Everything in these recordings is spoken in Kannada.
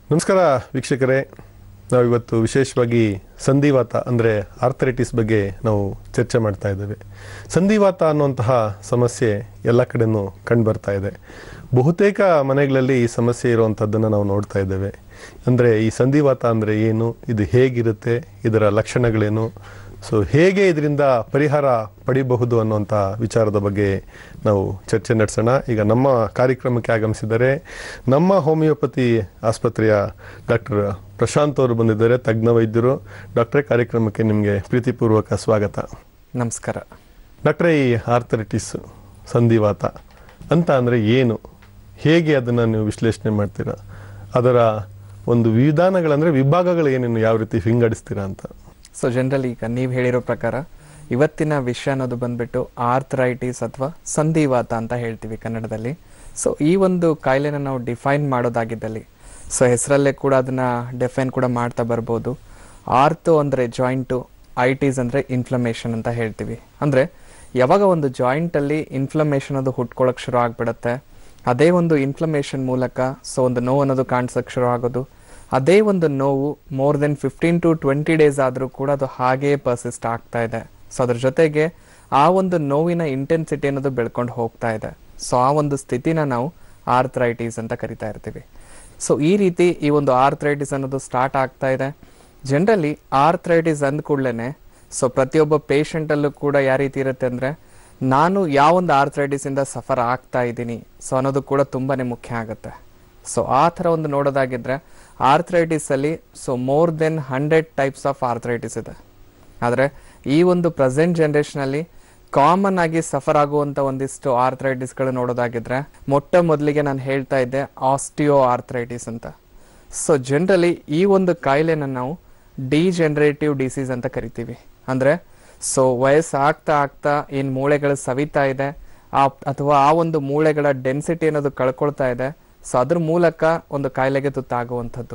ನಮಸ್ಕಾರ ವೀಕ್ಷಕರೇ ನಾವು ಇವತ್ತು ವಿಶೇಷವಾಗಿ ಸಂಧಿವಾತ ಅಂದರೆ ಆರ್ಥರೈಟಿಸ್ ಬಗ್ಗೆ ನಾವು ಚರ್ಚೆ ಮಾಡ್ತಾ ಇದ್ದೇವೆ ಸಂಧಿವಾತ ಅನ್ನುವಂತಹ ಸಮಸ್ಯೆ ಎಲ್ಲ ಕಡೆನೂ ಕಂಡು ಬರ್ತಾ ಇದೆ ಬಹುತೇಕ ಮನೆಗಳಲ್ಲಿ ಈ ಸಮಸ್ಯೆ ಇರುವಂಥದ್ದನ್ನು ನಾವು ನೋಡ್ತಾ ಇದ್ದೇವೆ ಅಂದರೆ ಈ ಸಂಧಿವಾತ ಅಂದರೆ ಏನು ಇದು ಹೇಗಿರುತ್ತೆ ಇದರ ಲಕ್ಷಣಗಳೇನು ಸೊ ಹೇಗೆ ಇದರಿಂದ ಪರಿಹಾರ ಪಡಿಬಹುದು ಅನ್ನುವಂಥ ವಿಚಾರದ ಬಗ್ಗೆ ನಾವು ಚರ್ಚೆ ನಡೆಸೋಣ ಈಗ ನಮ್ಮ ಕಾರ್ಯಕ್ರಮಕ್ಕೆ ಆಗಮಿಸಿದರೆ ನಮ್ಮ ಹೋಮಿಯೋಪತಿ ಆಸ್ಪತ್ರೆಯ ಡಾಕ್ಟರ್ ಪ್ರಶಾಂತ್ ಅವರು ಬಂದಿದ್ದಾರೆ ತಜ್ಞ ವೈದ್ಯರು ಡಾಕ್ಟ್ರೇ ಕಾರ್ಯಕ್ರಮಕ್ಕೆ ನಿಮಗೆ ಪ್ರೀತಿಪೂರ್ವಕ ಸ್ವಾಗತ ನಮಸ್ಕಾರ ಡಾಕ್ಟ್ರೇ ಈ ಆರ್ಥರೈಟಿಸ್ ಸಂಧಿವಾತ ಅಂತ ಅಂದರೆ ಏನು ಹೇಗೆ ಅದನ್ನು ನೀವು ವಿಶ್ಲೇಷಣೆ ಮಾಡ್ತೀರಾ ಅದರ ಒಂದು ವಿಧಾನಗಳಂದರೆ ವಿಭಾಗಗಳು ಏನೇನು ಯಾವ ರೀತಿ ವಿಂಗಡಿಸ್ತೀರಾ ಅಂತ ಸೊ ಜನರಲಿ ಈಗ ನೀವು ಹೇಳಿರೋ ಪ್ರಕಾರ ಇವತ್ತಿನ ವಿಷಯ ಅನ್ನೋದು ಬಂದ್ಬಿಟ್ಟು ಆರ್ಥರೈಟಿಸ್ ಅಥವಾ ಸಂಧಿವಾತ ಅಂತ ಹೇಳ್ತೀವಿ ಕನ್ನಡದಲ್ಲಿ ಸೊ ಈ ಒಂದು ಕಾಯಿಲೆನ ನಾವು ಡಿಫೈನ್ ಮಾಡೋದಾಗಿದ್ದಲ್ಲಿ ಸೊ ಹೆಸರಲ್ಲೇ ಕೂಡ ಅದನ್ನ ಡಿಫೈನ್ ಕೂಡ ಮಾಡ್ತಾ ಬರ್ಬೋದು ಆರ್ಥೋ ಅಂದರೆ ಜಾಯಿಂಟು ಐಟೀಸ್ ಅಂದರೆ ಇನ್ಫ್ಲಮೇಷನ್ ಅಂತ ಹೇಳ್ತೀವಿ ಅಂದರೆ ಯಾವಾಗ ಒಂದು ಜಾಯಿಂಟಲ್ಲಿ ಇನ್ಫ್ಲಮೇಷನ್ ಅದು ಹುಟ್ಕೊಳ್ಳೋಕೆ ಶುರು ಆಗ್ಬಿಡುತ್ತೆ ಅದೇ ಒಂದು ಇನ್ಫ್ಲಮೇಷನ್ ಮೂಲಕ ಸೊ ಒಂದು ನೋವು ಅನ್ನೋದು ಕಾಣಿಸೋಕೆ ಶುರು ಆಗೋದು ಅದೇ ಒಂದು ನೋವು more than fifteen to twenty days ಆದರೂ ಕೂಡ ಅದು ಹಾಗೇ ಪರ್ಸಿಸ್ಟ್ ಆಗ್ತಾ ಇದೆ ಸೊ ಅದ್ರ ಜೊತೆಗೆ ಆ ಒಂದು ನೋವಿನ ಇಂಟೆನ್ಸಿಟಿ ಅನ್ನೋದು ಬೆಳ್ಕೊಂಡು ಹೋಗ್ತಾ ಇದೆ ಸೊ ಆ ಒಂದು ಸ್ಥಿತಿನ ನಾವು ಆರ್ಥರೈಟಿಸ್ ಅಂತ ಕರಿತಾ ಇರ್ತೀವಿ ಸೊ ಈ ರೀತಿ ಈ ಒಂದು ಆರ್ಥರೈಟಿಸ್ ಅನ್ನೋದು ಸ್ಟಾರ್ಟ್ ಆಗ್ತಾ ಇದೆ ಜನರಲಿ ಆರ್ಥರೈಟಿಸ್ ಅಂದ ಕೂಡಲೇ ಸೊ ಪ್ರತಿಯೊಬ್ಬ ಪೇಷಂಟಲ್ಲೂ ಕೂಡ ಯಾವ ರೀತಿ ಇರುತ್ತೆ ಅಂದರೆ ನಾನು ಯಾವೊಂದು ಆರ್ಥರೈಟಿಸಿಂದ ಸಫರ್ ಆಗ್ತಾ ಇದ್ದೀನಿ ಸೊ ಅನ್ನೋದು ಕೂಡ ತುಂಬಾನೇ ಮುಖ್ಯ ಆಗುತ್ತೆ ಸೊ ಆ ಥರ ಒಂದು ನೋಡೋದಾಗಿದ್ರೆ ಆರ್ಥರೈಟಿಸ್ ಅಲ್ಲಿ so more than hundred types of arthritis ಇದೆ ಆದರೆ ಈ ಒಂದು ಪ್ರೆಸೆಂಟ್ ಜನ್ರೇಷನಲ್ಲಿ ಕಾಮನ್ ಆಗಿ ಸಫರ್ ಆಗುವಂಥ ಒಂದಿಷ್ಟು ಆರ್ಥರೈಟಿಸ್ಗಳು ನೋಡೋದಾಗಿದ್ರೆ ಮೊಟ್ಟ ಮೊದಲಿಗೆ ನಾನು ಹೇಳ್ತಾ ಇದ್ದೆ ಆಸ್ಟಿಯೋ ಆರ್ಥರೈಟಿಸ್ ಅಂತ ಸೊ ಜನರಲಿ ಈ ಒಂದು ಕಾಯಿಲೆನ ನಾವು ಡಿಜೆನರೇಟಿವ್ ಡಿಸೀಸ್ ಅಂತ ಕರಿತೀವಿ ಅಂದರೆ ಸೊ ವಯಸ್ಸು ಆಗ್ತಾ ಆಗ್ತಾ ಏನು ಮೂಳೆಗಳು ಸವಿತಾ ಇದೆ ಆ ಅಥವಾ ಆ ಒಂದು ಮೂಳೆಗಳ ಡೆನ್ಸಿಟಿ ಅನ್ನೋದು ಕಳ್ಕೊಳ್ತಾ ಇದೆ ಸೊ ಅದ್ರ ಮೂಲಕ ಒಂದು ಕಾಯಿಲೆಗೆ ತುತ್ತಾಗುವಂಥದ್ದು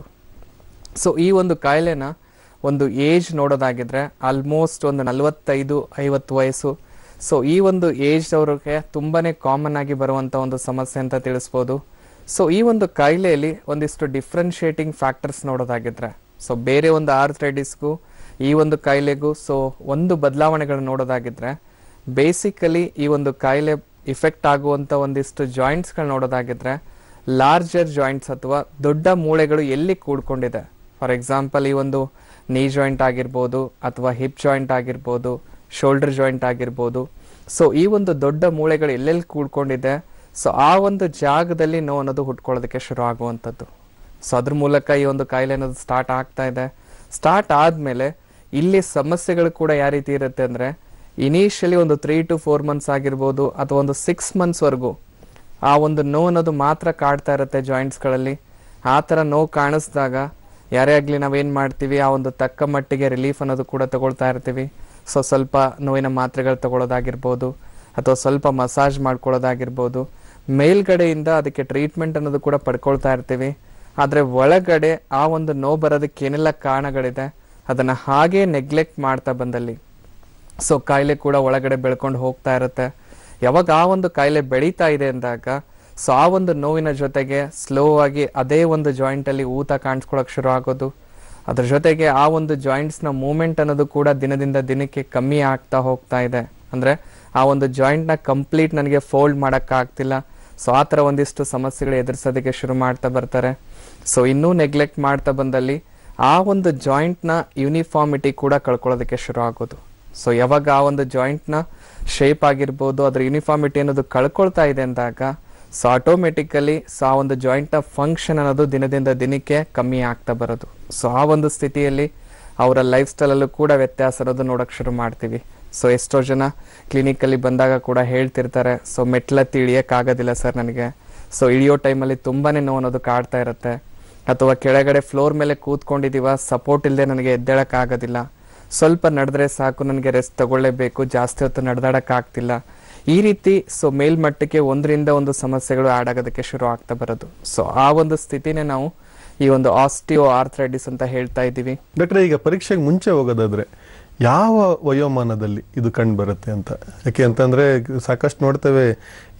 ಸೊ ಈ ಒಂದು ಕಾಯಿಲೆನ ಒಂದು ಏಜ್ ನೋಡೋದಾಗಿದ್ರೆ ಆಲ್ಮೋಸ್ಟ್ ಒಂದು ನಲವತ್ತೈದು ಐವತ್ತು ವಯಸ್ಸು ಸೊ ಈ ಒಂದು ಏಜ್ ಅವ್ರಿಗೆ ತುಂಬಾನೇ ಕಾಮನ್ ಆಗಿ ಬರುವಂಥ ಒಂದು ಸಮಸ್ಯೆ ಅಂತ ತಿಳಿಸ್ಬೋದು ಸೊ ಈ ಒಂದು ಕಾಯಿಲೆಯಲ್ಲಿ ಒಂದಿಷ್ಟು ಡಿಫ್ರೆನ್ಶಿಯೇಟಿಂಗ್ ಫ್ಯಾಕ್ಟರ್ಸ್ ನೋಡೋದಾಗಿದ್ರೆ ಸೊ ಬೇರೆ ಒಂದು ಆರ್ಥರೈಟಿಸ್ಗೂ ಈ ಒಂದು ಕಾಯಿಲೆಗೂ ಸೊ ಒಂದು ಬದಲಾವಣೆಗಳು ನೋಡೋದಾಗಿದ್ರೆ ಬೇಸಿಕಲಿ ಈ ಒಂದು ಕಾಯಿಲೆ ಇಫೆಕ್ಟ್ ಆಗುವಂಥ ಒಂದಿಷ್ಟು ಜಾಯಿಂಟ್ಸ್ಗಳು ನೋಡೋದಾಗಿದ್ರೆ ಲಾರ್ಜರ್ ಜಾಯಿಂಟ್ಸ್ ಅಥವಾ ದೊಡ್ಡ ಮೂಳೆಗಳು ಎಲ್ಲಿ ಕೂಡ್ಕೊಂಡಿದೆ ಫಾರ್ ಎಕ್ಸಾಂಪಲ್ ಈ ಒಂದು ನೀ ಜಾಯಿಂಟ್ ಆಗಿರ್ಬೋದು ಅಥವಾ ಹಿಪ್ ಜಾಯಿಂಟ್ ಆಗಿರ್ಬೋದು ಶೋಲ್ಡರ್ ಜಾಯಿಂಟ್ ಆಗಿರ್ಬೋದು ಸೊ ಈ ಒಂದು ದೊಡ್ಡ ಮೂಳೆಗಳು ಎಲ್ಲೆಲ್ಲಿ ಕೂಡ್ಕೊಂಡಿದೆ ಸೊ ಆ ಒಂದು ಜಾಗದಲ್ಲಿ ನೋವು ಅನ್ನೋದು ಹುಟ್ಕೊಳ್ಳೋದಕ್ಕೆ ಶುರು ಆಗುವಂಥದ್ದು ಸೊ ಅದ್ರ ಮೂಲಕ ಈ ಒಂದು ಕಾಯಿಲೆ ಅನ್ನೋದು ಸ್ಟಾರ್ಟ್ ಆಗ್ತಾ ಇದೆ ಸ್ಟಾರ್ಟ್ ಆದಮೇಲೆ ಇಲ್ಲಿ ಸಮಸ್ಯೆಗಳು ಕೂಡ ಯಾವ ರೀತಿ ಇರುತ್ತೆ ಅಂದರೆ ಇನಿಷಿಯಲಿ ಒಂದು ತ್ರೀ ಟು ಫೋರ್ ಮಂತ್ಸ್ ಆಗಿರ್ಬೋದು ಅಥವಾ ಒಂದು ಸಿಕ್ಸ್ ಮಂತ್ಸ್ವರೆಗೂ ಆ ಒಂದು ನೋವು ಅನ್ನೋದು ಮಾತ್ರ ಕಾಡ್ತಾ ಇರುತ್ತೆ ಜಾಯಿಂಟ್ಸ್ಗಳಲ್ಲಿ ಆ ಥರ ನೋವು ಕಾಣಿಸ್ದಾಗ ಯಾರೇ ಆಗಲಿ ನಾವೇನು ಮಾಡ್ತೀವಿ ಆ ಒಂದು ತಕ್ಕ ಮಟ್ಟಿಗೆ ರಿಲೀಫ್ ಅನ್ನೋದು ಕೂಡ ತಗೊಳ್ತಾ ಇರ್ತೀವಿ ಸೊ ಸ್ವಲ್ಪ ನೋವಿನ ಮಾತ್ರೆಗಳು ತಗೊಳ್ಳೋದಾಗಿರ್ಬೋದು ಅಥವಾ ಸ್ವಲ್ಪ ಮಸಾಜ್ ಮಾಡ್ಕೊಳ್ಳೋದಾಗಿರ್ಬೋದು ಮೇಲ್ಗಡೆಯಿಂದ ಅದಕ್ಕೆ ಟ್ರೀಟ್ಮೆಂಟ್ ಅನ್ನೋದು ಕೂಡ ಪಡ್ಕೊಳ್ತಾ ಇರ್ತೀವಿ ಆದರೆ ಒಳಗಡೆ ಆ ಒಂದು ನೋವು ಬರೋದಕ್ಕೆ ಏನೆಲ್ಲ ಕಾರಣಗಳಿದೆ ಅದನ್ನು ಹಾಗೇ ನೆಗ್ಲೆಕ್ಟ್ ಮಾಡ್ತಾ ಬಂದಲ್ಲಿ ಸೊ ಕಾಯಿಲೆ ಕೂಡ ಒಳಗಡೆ ಬೆಳ್ಕೊಂಡು ಹೋಗ್ತಾ ಇರುತ್ತೆ ಯಾವಾಗ ಆ ಒಂದು ಕಾಯಿಲೆ ಬೆಳೀತಾ ಇದೆ ಅಂದಾಗ ಸೊ ಆ ಒಂದು ನೋವಿನ ಜೊತೆಗೆ ಸ್ಲೋ ಆಗಿ ಅದೇ ಒಂದು ಜಾಯಿಂಟಲ್ಲಿ ಊತ ಕಾಣಿಸ್ಕೊಳಕ್ ಶುರು ಆಗೋದು ಅದ್ರ ಜೊತೆಗೆ ಆ ಒಂದು ಜಾಯಿಂಟ್ಸ್ನ ಮೂಮೆಂಟ್ ಅನ್ನೋದು ಕೂಡ ದಿನದಿಂದ ದಿನಕ್ಕೆ ಕಮ್ಮಿ ಆಗ್ತಾ ಹೋಗ್ತಾ ಇದೆ ಅಂದರೆ ಆ ಒಂದು ಜಾಯಿಂಟ್ನ ಕಂಪ್ಲೀಟ್ ನನಗೆ ಫೋಲ್ಡ್ ಮಾಡೋಕ್ಕಾಗ್ತಿಲ್ಲ ಸೊ ಆ ಥರ ಒಂದಿಷ್ಟು ಸಮಸ್ಯೆಗಳು ಎದುರಿಸೋದಕ್ಕೆ ಶುರು ಮಾಡ್ತಾ ಬರ್ತಾರೆ ಸೊ ಇನ್ನೂ ನೆಗ್ಲೆಕ್ಟ್ ಮಾಡ್ತಾ ಬಂದಲ್ಲಿ ಆ ಒಂದು ಜಾಯಿಂಟ್ನ ಯೂನಿಫಾರ್ಮಿಟಿ ಕೂಡ ಕಳ್ಕೊಳ್ಳೋದಕ್ಕೆ ಶುರು ಆಗೋದು ಸೊ ಯಾವಾಗ ಆ ಒಂದು ಜಾಯಿಂಟ್ನ ಶೇಪ್ ಆಗಿರ್ಬೋದು ಅದ್ರ ಯೂನಿಫಾರ್ಮಿಟಿ ಅನ್ನೋದು ಕಳ್ಕೊಳ್ತಾ ಇದೆ ಅಂದಾಗ ಸೊ ಆಟೋಮೆಟಿಕಲಿ ಸೊ ಆ ಒಂದು ಜಾಯಿಂಟ್ನ ಫಂಕ್ಷನ್ ಅನ್ನೋದು ದಿನದಿಂದ ದಿನಕ್ಕೆ ಕಮ್ಮಿ ಆಗ್ತಾ ಬರೋದು ಸೊ ಆ ಒಂದು ಸ್ಥಿತಿಯಲ್ಲಿ ಅವರ ಲೈಫ್ ಸ್ಟೈಲಲ್ಲೂ ಕೂಡ ವ್ಯತ್ಯಾಸ ಅನ್ನೋದು ನೋಡೋಕೆ ಶುರು ಮಾಡ್ತೀವಿ ಸೊ ಎಷ್ಟೋ ಜನ ಕ್ಲಿನಿಕಲ್ಲಿ ಬಂದಾಗ ಕೂಡ ಹೇಳ್ತಿರ್ತಾರೆ ಸೊ ಮೆಟ್ಲತ್ತಿ ಇಳಿಯೋಕ್ಕಾಗೋದಿಲ್ಲ ಸರ್ ನನಗೆ ಸೊ ಇಳಿಯೋ ಟೈಮಲ್ಲಿ ತುಂಬಾ ನೋವು ಅನ್ನೋದು ಕಾಡ್ತಾ ಇರುತ್ತೆ ಅಥವಾ ಕೆಳಗಡೆ ಫ್ಲೋರ್ ಮೇಲೆ ಕೂತ್ಕೊಂಡಿದ್ದೀವ ಸಪೋರ್ಟ್ ಇಲ್ಲದೆ ನನಗೆ ಎದ್ದೇಳಕ್ಕಾಗೋದಿಲ್ಲ ಸ್ವಲ್ಪ ನಡೆದ್ರೆ ಸಾಕು ನನಗೆ ರೆಸ್ಟ್ ತಗೊಳ್ಳೇಬೇಕು ಜಾಸ್ತಿ ಹೊತ್ತು ನಡೆದಾಡಕ್ಕಾಗ್ತಿಲ್ಲ ಈ ರೀತಿ ಸೊ ಮೇಲ್ಮಟ್ಟಕ್ಕೆ ಒಂದರಿಂದ ಒಂದು ಸಮಸ್ಯೆಗಳು ಆಡ್ ಆಗೋದಕ್ಕೆ ಶುರು ಆಗ್ತಾ ಬರೋದು ಸೊ ಆ ಒಂದು ಸ್ಥಿತಿನೇ ನಾವು ಈ ಒಂದು ಆಸ್ಟಿಯೋ ಆರ್ಥರೈಟಿಸ್ ಅಂತ ಹೇಳ್ತಾ ಇದ್ದೀವಿ ಡಾಕ್ಟ್ರೆ ಈಗ ಪರೀಕ್ಷೆಗೆ ಮುಂಚೆ ಹೋಗೋದಾದ್ರೆ ಯಾವ ವಯೋಮಾನದಲ್ಲಿ ಇದು ಕಂಡು ಬರುತ್ತೆ ಅಂತ ಯಾಕೆ ಅಂತಂದ್ರೆ ಸಾಕಷ್ಟು ನೋಡ್ತೇವೆ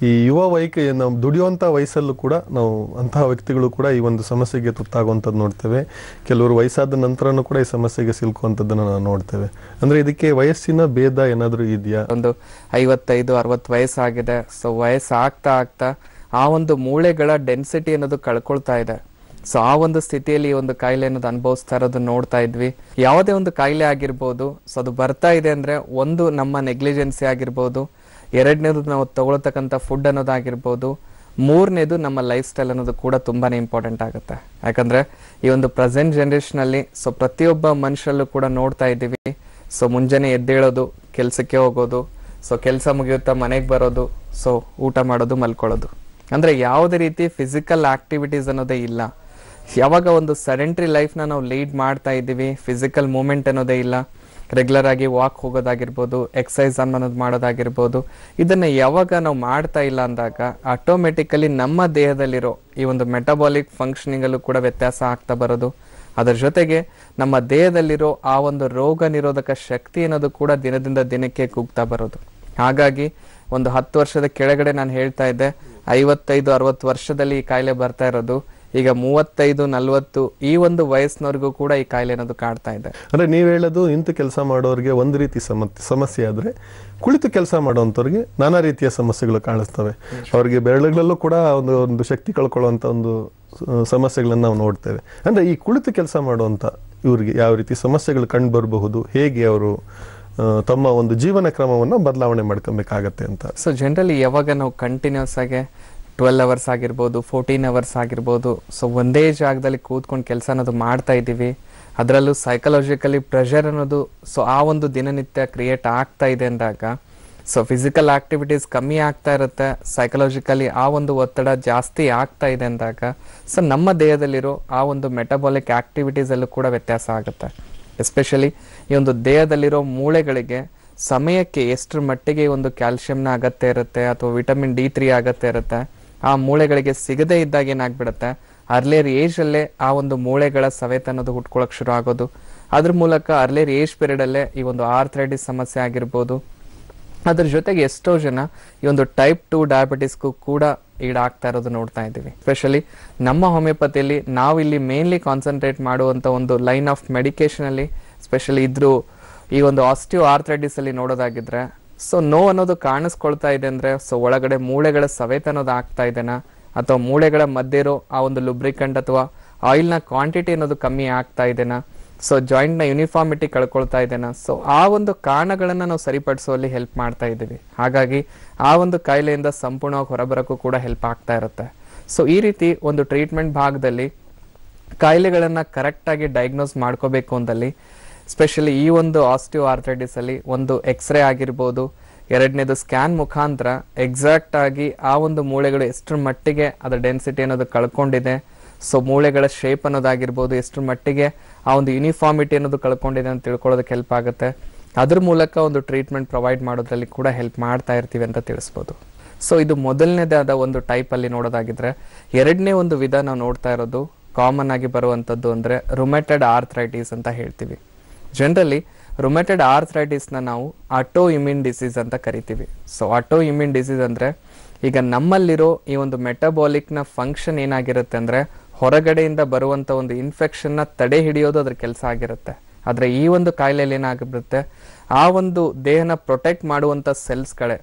ಈ ಯುವ ವೈಕ ನಾವು ದುಡಿಯುವಂಥ ವಯಸ್ಸಲ್ಲೂ ಕೂಡ ನಾವು ಅಂತಹ ವ್ಯಕ್ತಿಗಳು ಕೂಡ ಈ ಒಂದು ಸಮಸ್ಯೆಗೆ ತುತ್ತಾಗುವಂಥದ್ದು ನೋಡ್ತೇವೆ ಕೆಲವರು ವಯಸ್ಸಾದ ನಂತರನೂ ಕೂಡ ಈ ಸಮಸ್ಯೆಗೆ ಸಿಲುಕುವಂಥದ್ದನ್ನು ನಾವು ನೋಡ್ತೇವೆ ಅಂದರೆ ಇದಕ್ಕೆ ವಯಸ್ಸಿನ ಭೇದ ಏನಾದರೂ ಇದೆಯಾ ಒಂದು ಐವತ್ತೈದು ಅರವತ್ತು ವಯಸ್ಸಾಗಿದೆ ಸೊ ವಯಸ್ಸಾಗ್ತಾ ಆಗ್ತಾ ಆ ಒಂದು ಮೂಳೆಗಳ ಡೆನ್ಸಿಟಿ ಅನ್ನೋದು ಕಳ್ಕೊಳ್ತಾ ಇದೆ ಸೊ ಆ ಒಂದು ಸ್ಥಿತಿಯಲ್ಲಿ ಈ ಒಂದು ಕಾಯಿಲೆ ಅನ್ನೋದು ಅನುಭವಿಸ್ತಾ ಇರೋದು ನೋಡ್ತಾ ಇದ್ವಿ ಯಾವುದೇ ಒಂದು ಕಾಯಿಲೆ ಆಗಿರ್ಬೋದು ಸೊ ಅದು ಬರ್ತಾ ಇದೆ ಅಂದ್ರೆ ಒಂದು ನಮ್ಮ ನೆಗ್ಲಿಜೆನ್ಸಿ ಆಗಿರ್ಬೋದು ಎರಡನೇದು ನಾವು ತಗೊಳ್ತಕ್ಕಂಥ ಫುಡ್ ಅನ್ನೋದಾಗಿರ್ಬೋದು ಮೂರನೇದು ನಮ್ಮ ಲೈಫ್ ಸ್ಟೈಲ್ ಅನ್ನೋದು ಕೂಡ ತುಂಬಾನೇ ಇಂಪಾರ್ಟೆಂಟ್ ಆಗುತ್ತೆ ಯಾಕಂದ್ರೆ ಈ ಒಂದು ಪ್ರೆಸೆಂಟ್ ಜನರೇಷನ್ ಅಲ್ಲಿ ಸೊ ಪ್ರತಿಯೊಬ್ಬ ಮನುಷ್ಯರಲ್ಲೂ ಕೂಡ ನೋಡ್ತಾ ಇದ್ದೀವಿ ಸೊ ಮುಂಜಾನೆ ಎದ್ದೇಳೋದು ಕೆಲಸಕ್ಕೆ ಹೋಗೋದು ಸೊ ಕೆಲಸ ಮುಗಿಯುತ್ತಾ ಮನೆಗೆ ಬರೋದು ಸೊ ಊಟ ಮಾಡೋದು ಮಲ್ಕೊಳ್ಳೋದು ಅಂದ್ರೆ ಯಾವುದೇ ರೀತಿ ಫಿಸಿಕಲ್ ಆಕ್ಟಿವಿಟೀಸ್ ಅನ್ನೋದೇ ಇಲ್ಲ ಯಾವಾಗ ಒಂದು ಸೆಡೆಂಟ್ರಿ ಲೈಫ್ನ ನಾವು ಲೀಡ್ ಮಾಡ್ತಾ ಇದ್ದೀವಿ ಫಿಸಿಕಲ್ ಮೂಮೆಂಟ್ ಅನ್ನೋದೇ ಇಲ್ಲ ರೆಗ್ಯುಲರ್ ಆಗಿ ವಾಕ್ ಹೋಗೋದಾಗಿರ್ಬೋದು ಎಕ್ಸಸೈಸ್ ಅನ್ನೋದು ಮಾಡೋದಾಗಿರ್ಬೋದು ಇದನ್ನ ಯಾವಾಗ ನಾವು ಮಾಡ್ತಾ ಇಲ್ಲ ಅಂದಾಗ ಆಟೋಮೆಟಿಕಲಿ ನಮ್ಮ ದೇಹದಲ್ಲಿರೋ ಈ ಒಂದು ಮೆಟಬಾಲಿಕ್ ಫಂಕ್ಷನಿಂಗ್ ಅಲ್ಲೂ ಕೂಡ ವ್ಯತ್ಯಾಸ ಆಗ್ತಾ ಬರೋದು ಅದರ ಜೊತೆಗೆ ನಮ್ಮ ದೇಹದಲ್ಲಿರೋ ಆ ಒಂದು ರೋಗ ನಿರೋಧಕ ಶಕ್ತಿ ಅನ್ನೋದು ಕೂಡ ದಿನದಿಂದ ದಿನಕ್ಕೆ ಕುಗ್ತಾ ಬರೋದು ಹಾಗಾಗಿ ಒಂದು ಹತ್ತು ವರ್ಷದ ಕೆಳಗಡೆ ನಾನು ಹೇಳ್ತಾ ಇದ್ದೆ ಐವತ್ತೈದು ಅರವತ್ತು ವರ್ಷದಲ್ಲಿ ಈ ಕಾಯಿಲೆ ಬರ್ತಾ ಇರೋದು ಈಗ ಮೂವತ್ತೈದು ನಲ್ವತ್ತು ಈ ಒಂದು ವಯಸ್ಸಿನವರೆಗೂ ಕೂಡ ಈ ಕಾಯಿಲೆ ಅನ್ನೋದು ಕಾಡ್ತಾ ಇದೆ ಅಂದರೆ ನೀವು ಹೇಳೋದು ನಿಂತು ಕೆಲಸ ಮಾಡೋರಿಗೆ ಒಂದು ರೀತಿ ಸಮ ಸಮಸ್ಯೆ ಆದರೆ ಕುಳಿತು ಕೆಲಸ ಮಾಡೋವಂಥವ್ರಿಗೆ ನಾನಾ ರೀತಿಯ ಸಮಸ್ಯೆಗಳು ಕಾಣಿಸ್ತವೆ ಅವರಿಗೆ ಬೆರಳುಗಳಲ್ಲೂ ಕೂಡ ಒಂದು ಒಂದು ಶಕ್ತಿ ಕಳ್ಕೊಳ್ಳುವಂಥ ಒಂದು ಆ, ಸಮಸ್ಯೆಗಳನ್ನು ನಾವು ನೋಡ್ತೇವೆ ಅಂದರೆ ಈ ಕುಳಿತು ಕೆಲಸ ಮಾಡುವಂಥ ಇವ್ರಿಗೆ ಯಾವ ರೀತಿ ಸಮಸ್ಯೆಗಳು ಕಂಡು ಬರಬಹುದು ಹೇಗೆ ಅವರು ಆ, ತಮ್ಮ ಒಂದು ಜೀವನ ಕ್ರಮವನ್ನು ಬದಲಾವಣೆ ಮಾಡ್ಕೊಬೇಕಾಗತ್ತೆ ಅಂತ ಸೊ ಜನರಲಿ ಯಾವಾಗ ನಾವು ಕಂಟಿನ್ಯೂಸ್ ಆಗಿ ಟ್ವೆಲ್ ಅವರ್ಸ್ ಆಗಿರ್ಬೋದು ಫೋರ್ಟೀನ್ ಅವರ್ಸ್ ಆಗಿರ್ಬೋದು ಸೊ ಒಂದೇ ಜಾಗದಲ್ಲಿ ಕೂತ್ಕೊಂಡು ಕೆಲಸ ಅನ್ನೋದು ಮಾಡ್ತಾ ಇದ್ದೀವಿ ಅದರಲ್ಲೂ ಸೈಕಲಾಜಿಕಲಿ ಪ್ರೆಷರ್ ಅನ್ನೋದು ಸೊ ಆ ಒಂದು ದಿನನಿತ್ಯ ಕ್ರಿಯೇಟ್ ಆಗ್ತಾ ಇದೆ ಅಂದಾಗ ಸೊ ಫಿಸಿಕಲ್ ಆಕ್ಟಿವಿಟೀಸ್ ಕಮ್ಮಿ ಆಗ್ತಾ ಇರುತ್ತೆ ಸೈಕಲಾಜಿಕಲಿ ಆ ಒಂದು ಒತ್ತಡ ಜಾಸ್ತಿ ಆಗ್ತಾ ಇದೆ ಅಂದಾಗ ಸೊ ನಮ್ಮ ದೇಹದಲ್ಲಿರೋ ಆ ಒಂದು ಮೆಟಬಾಲಿಕ್ ಆಕ್ಟಿವಿಟೀಸ್ ಅಲ್ಲೂ ಕೂಡ ವ್ಯತ್ಯಾಸ ಆಗುತ್ತೆ ಎಸ್ಪೆಷಲಿ ಈ ಒಂದು ದೇಹದಲ್ಲಿರೋ ಮೂಳೆಗಳಿಗೆ ಸಮಯಕ್ಕೆ ಎಷ್ಟರ ಮಟ್ಟಿಗೆ ಈ ಒಂದು ಕ್ಯಾಲ್ಸಿಯಂನ ಅಗತ್ಯ ಇರುತ್ತೆ ಅಥವಾ ವಿಟಮಿನ್ ಡಿ ತ್ರೀ ಅಗತ್ಯ ಇರುತ್ತೆ ಆ ಮೂಳೆಗಳಿಗೆ ಸಿಗದೇ ಇದ್ದಾಗ ಏನಾಗ್ಬಿಡುತ್ತೆ ಅರ್ಲಿಯರ್ ಏಜ್ ಅಲ್ಲೇ ಆ ಒಂದು ಮೂಳೆಗಳ ಸವೆತ ಅನ್ನೋದು ಹುಟ್ಕೊಳಕ್ ಶುರು ಆಗೋದು ಅದ್ರ ಮೂಲಕ ಅರ್ಲಿಯರ್ ಏಜ್ ಪೀರಿಯಡ್ ಅಲ್ಲೇ ಈ ಒಂದು ಆರ್ಥ್ರೈಟಿಸ್ ಸಮಸ್ಯೆ ಆಗಿರ್ಬೋದು ಅದ್ರ ಜೊತೆಗೆ ಎಷ್ಟೋ ಜನ ಈ ಒಂದು ಟೈಪ್ ಟು ಡಯಾಬಿಟಿಸ್ಗೂ ಕೂಡ ಈಡಾಗ್ತಾ ಇರೋದು ನೋಡ್ತಾ ಇದ್ದೀವಿ ಸ್ಪೆಷಲಿ ನಮ್ಮ ಹೋಮಿಯೋಪತಿಯಲ್ಲಿ ನಾವು ಇಲ್ಲಿ ಮೇನ್ಲಿ ಕಾನ್ಸಂಟ್ರೇಟ್ ಮಾಡುವಂತ ಒಂದು ಲೈನ್ ಆಫ್ ಮೆಡಿಕೇಶನ್ ಅಲ್ಲಿ ಸ್ಪೆಷಲಿ ಇದ್ರು ಈ ಒಂದು ಆಸ್ಟಿಯೋ ಆರ್ಥ್ರೈಟಿಸ್ ಅಲ್ಲಿ ನೋಡೋದಾಗಿದ್ರೆ ಸೊ ನೋವು ಅನ್ನೋದು ಕಾಣಿಸ್ಕೊಳ್ತಾ ಇದೆ ಅಂದ್ರೆ ಸೊ ಒಳಗಡೆ ಮೂಳೆಗಳ ಸವೆತ ಅನ್ನೋದು ಆಗ್ತಾ ಇದೆನಾ ಅಥವಾ ಮೂಳೆಗಳ ಮಧ್ಯೆ ಇರೋ ಆ ಒಂದು ಲುಬ್ರಿಕಂಟ್ ಅಥವಾ ಆಯಿಲ್ನ ಕ್ವಾಂಟಿಟಿ ಅನ್ನೋದು ಕಮ್ಮಿ ಆಗ್ತಾ ಇದೆನಾ ಸೊ ಜಾಯಿಂಟ್ನ ಯೂನಿಫಾರ್ಮಿಟಿ ಕಳ್ಕೊಳ್ತಾ ಇದ್ದೇನಾ ಸೊ ಆ ಒಂದು ಕಾರಣಗಳನ್ನು ನಾವು ಸರಿಪಡಿಸುವಲ್ಲಿ ಹೆಲ್ಪ್ ಮಾಡ್ತಾ ಇದ್ದೀವಿ ಹಾಗಾಗಿ ಆ ಒಂದು ಕಾಯಿಲೆಯಿಂದ ಸಂಪೂರ್ಣವಾಗಿ ಹೊರಬರೋಕ್ಕೂ ಕೂಡ ಹೆಲ್ಪ್ ಆಗ್ತಾ ಇರುತ್ತೆ ಸೊ ಈ ರೀತಿ ಒಂದು ಟ್ರೀಟ್ಮೆಂಟ್ ಭಾಗದಲ್ಲಿ ಕಾಯಿಲೆಗಳನ್ನ ಕರೆಕ್ಟಾಗಿ ಡಯಾಗ್ನೋಸ್ ಮಾಡ್ಕೋಬೇಕು ಅಂದಲ್ಲಿ ಸ್ಪೆಷಲಿ ಈ ಒಂದು ಆಸ್ಟಿಯೋ ಆರ್ಥ್ರೈಟಿಸ್ ಅಲ್ಲಿ ಒಂದು ಎಕ್ಸ್ರೇ ಆಗಿರ್ಬೋದು ಎರಡನೇದು ಸ್ಕ್ಯಾನ್ ಮುಖಾಂತರ ಎಕ್ಸಾಕ್ಟ್ ಆಗಿ ಆ ಒಂದು ಮೂಳೆಗಳು ಎಷ್ಟರ ಮಟ್ಟಿಗೆ ಅದರ ಡೆನ್ಸಿಟಿ ಅನ್ನೋದು ಕಳ್ಕೊಂಡಿದೆ ಸೊ ಮೂಳೆಗಳ ಶೇಪ್ ಅನ್ನೋದಾಗಿರ್ಬೋದು ಎಷ್ಟರ ಮಟ್ಟಿಗೆ ಆ ಒಂದು ಯೂನಿಫಾರ್ಮಿಟಿ ಅನ್ನೋದು ಕಳ್ಕೊಂಡಿದೆ ಅಂತ ತಿಳ್ಕೊಳ್ಳೋದಕ್ಕೆ ಹೆಲ್ಪ್ ಆಗುತ್ತೆ ಅದ್ರ ಮೂಲಕ ಒಂದು ಟ್ರೀಟ್ಮೆಂಟ್ ಪ್ರೊವೈಡ್ ಮಾಡೋದ್ರಲ್ಲಿ ಕೂಡ ಹೆಲ್ಪ್ ಮಾಡ್ತಾ ಇರ್ತೀವಿ ಅಂತ ತಿಳಿಸ್ಬೋದು ಸೊ ಇದು ಮೊದಲನೇದಾದ ಒಂದು ಟೈಪ್ ಅಲ್ಲಿ ನೋಡೋದಾಗಿದ್ರೆ ಎರಡನೇ ಒಂದು ವಿಧ ನಾವು ನೋಡ್ತಾ ಇರೋದು ಕಾಮನ್ ಆಗಿ ಬರುವಂಥದ್ದು ಅಂದ್ರೆ ರುಮೆಟೆಡ್ ಆರ್ಥ್ರೈಟಿಸ್ ಅಂತ ಹೇಳ್ತೀವಿ ಜನರಲಿ ರುಮೆಟೆಡ್ ಆರ್ಥ್ರೈಟಿಸ್ನ ನಾವು ಆಟೋ ಇಮ್ಯೂನ್ ಡಿಸೀಸ್ ಅಂತ ಕರಿತೀವಿ ಸೊ ಆಟೋ ಇಮ್ಯೂನ್ ಡಿಸೀಸ್ ಅಂದ್ರೆ ಈಗ ನಮ್ಮಲ್ಲಿರೋ ಈ ಒಂದು ಮೆಟಬಾಲಿಕ್ನ ಫಂಕ್ಷನ್ ಏನಾಗಿರುತ್ತೆ ಅಂದ್ರೆ ಹೊರಗಡೆಯಿಂದ ಬರುವಂತ ಒಂದು ಇನ್ಫೆಕ್ಷನ್ನ ತಡೆ ಹಿಡಿಯೋದು ಅದ್ರ ಕೆಲಸ ಆಗಿರುತ್ತೆ ಆದ್ರೆ ಈ ಒಂದು ಕಾಯಿಲೆಯಲ್ಲಿ ಏನಾಗಿಬಿಡುತ್ತೆ ಆ ಒಂದು ದೇಹನ ಪ್ರೊಟೆಕ್ಟ್ ಮಾಡುವಂತ ಸೆಲ್ಸ್ಗಳೇ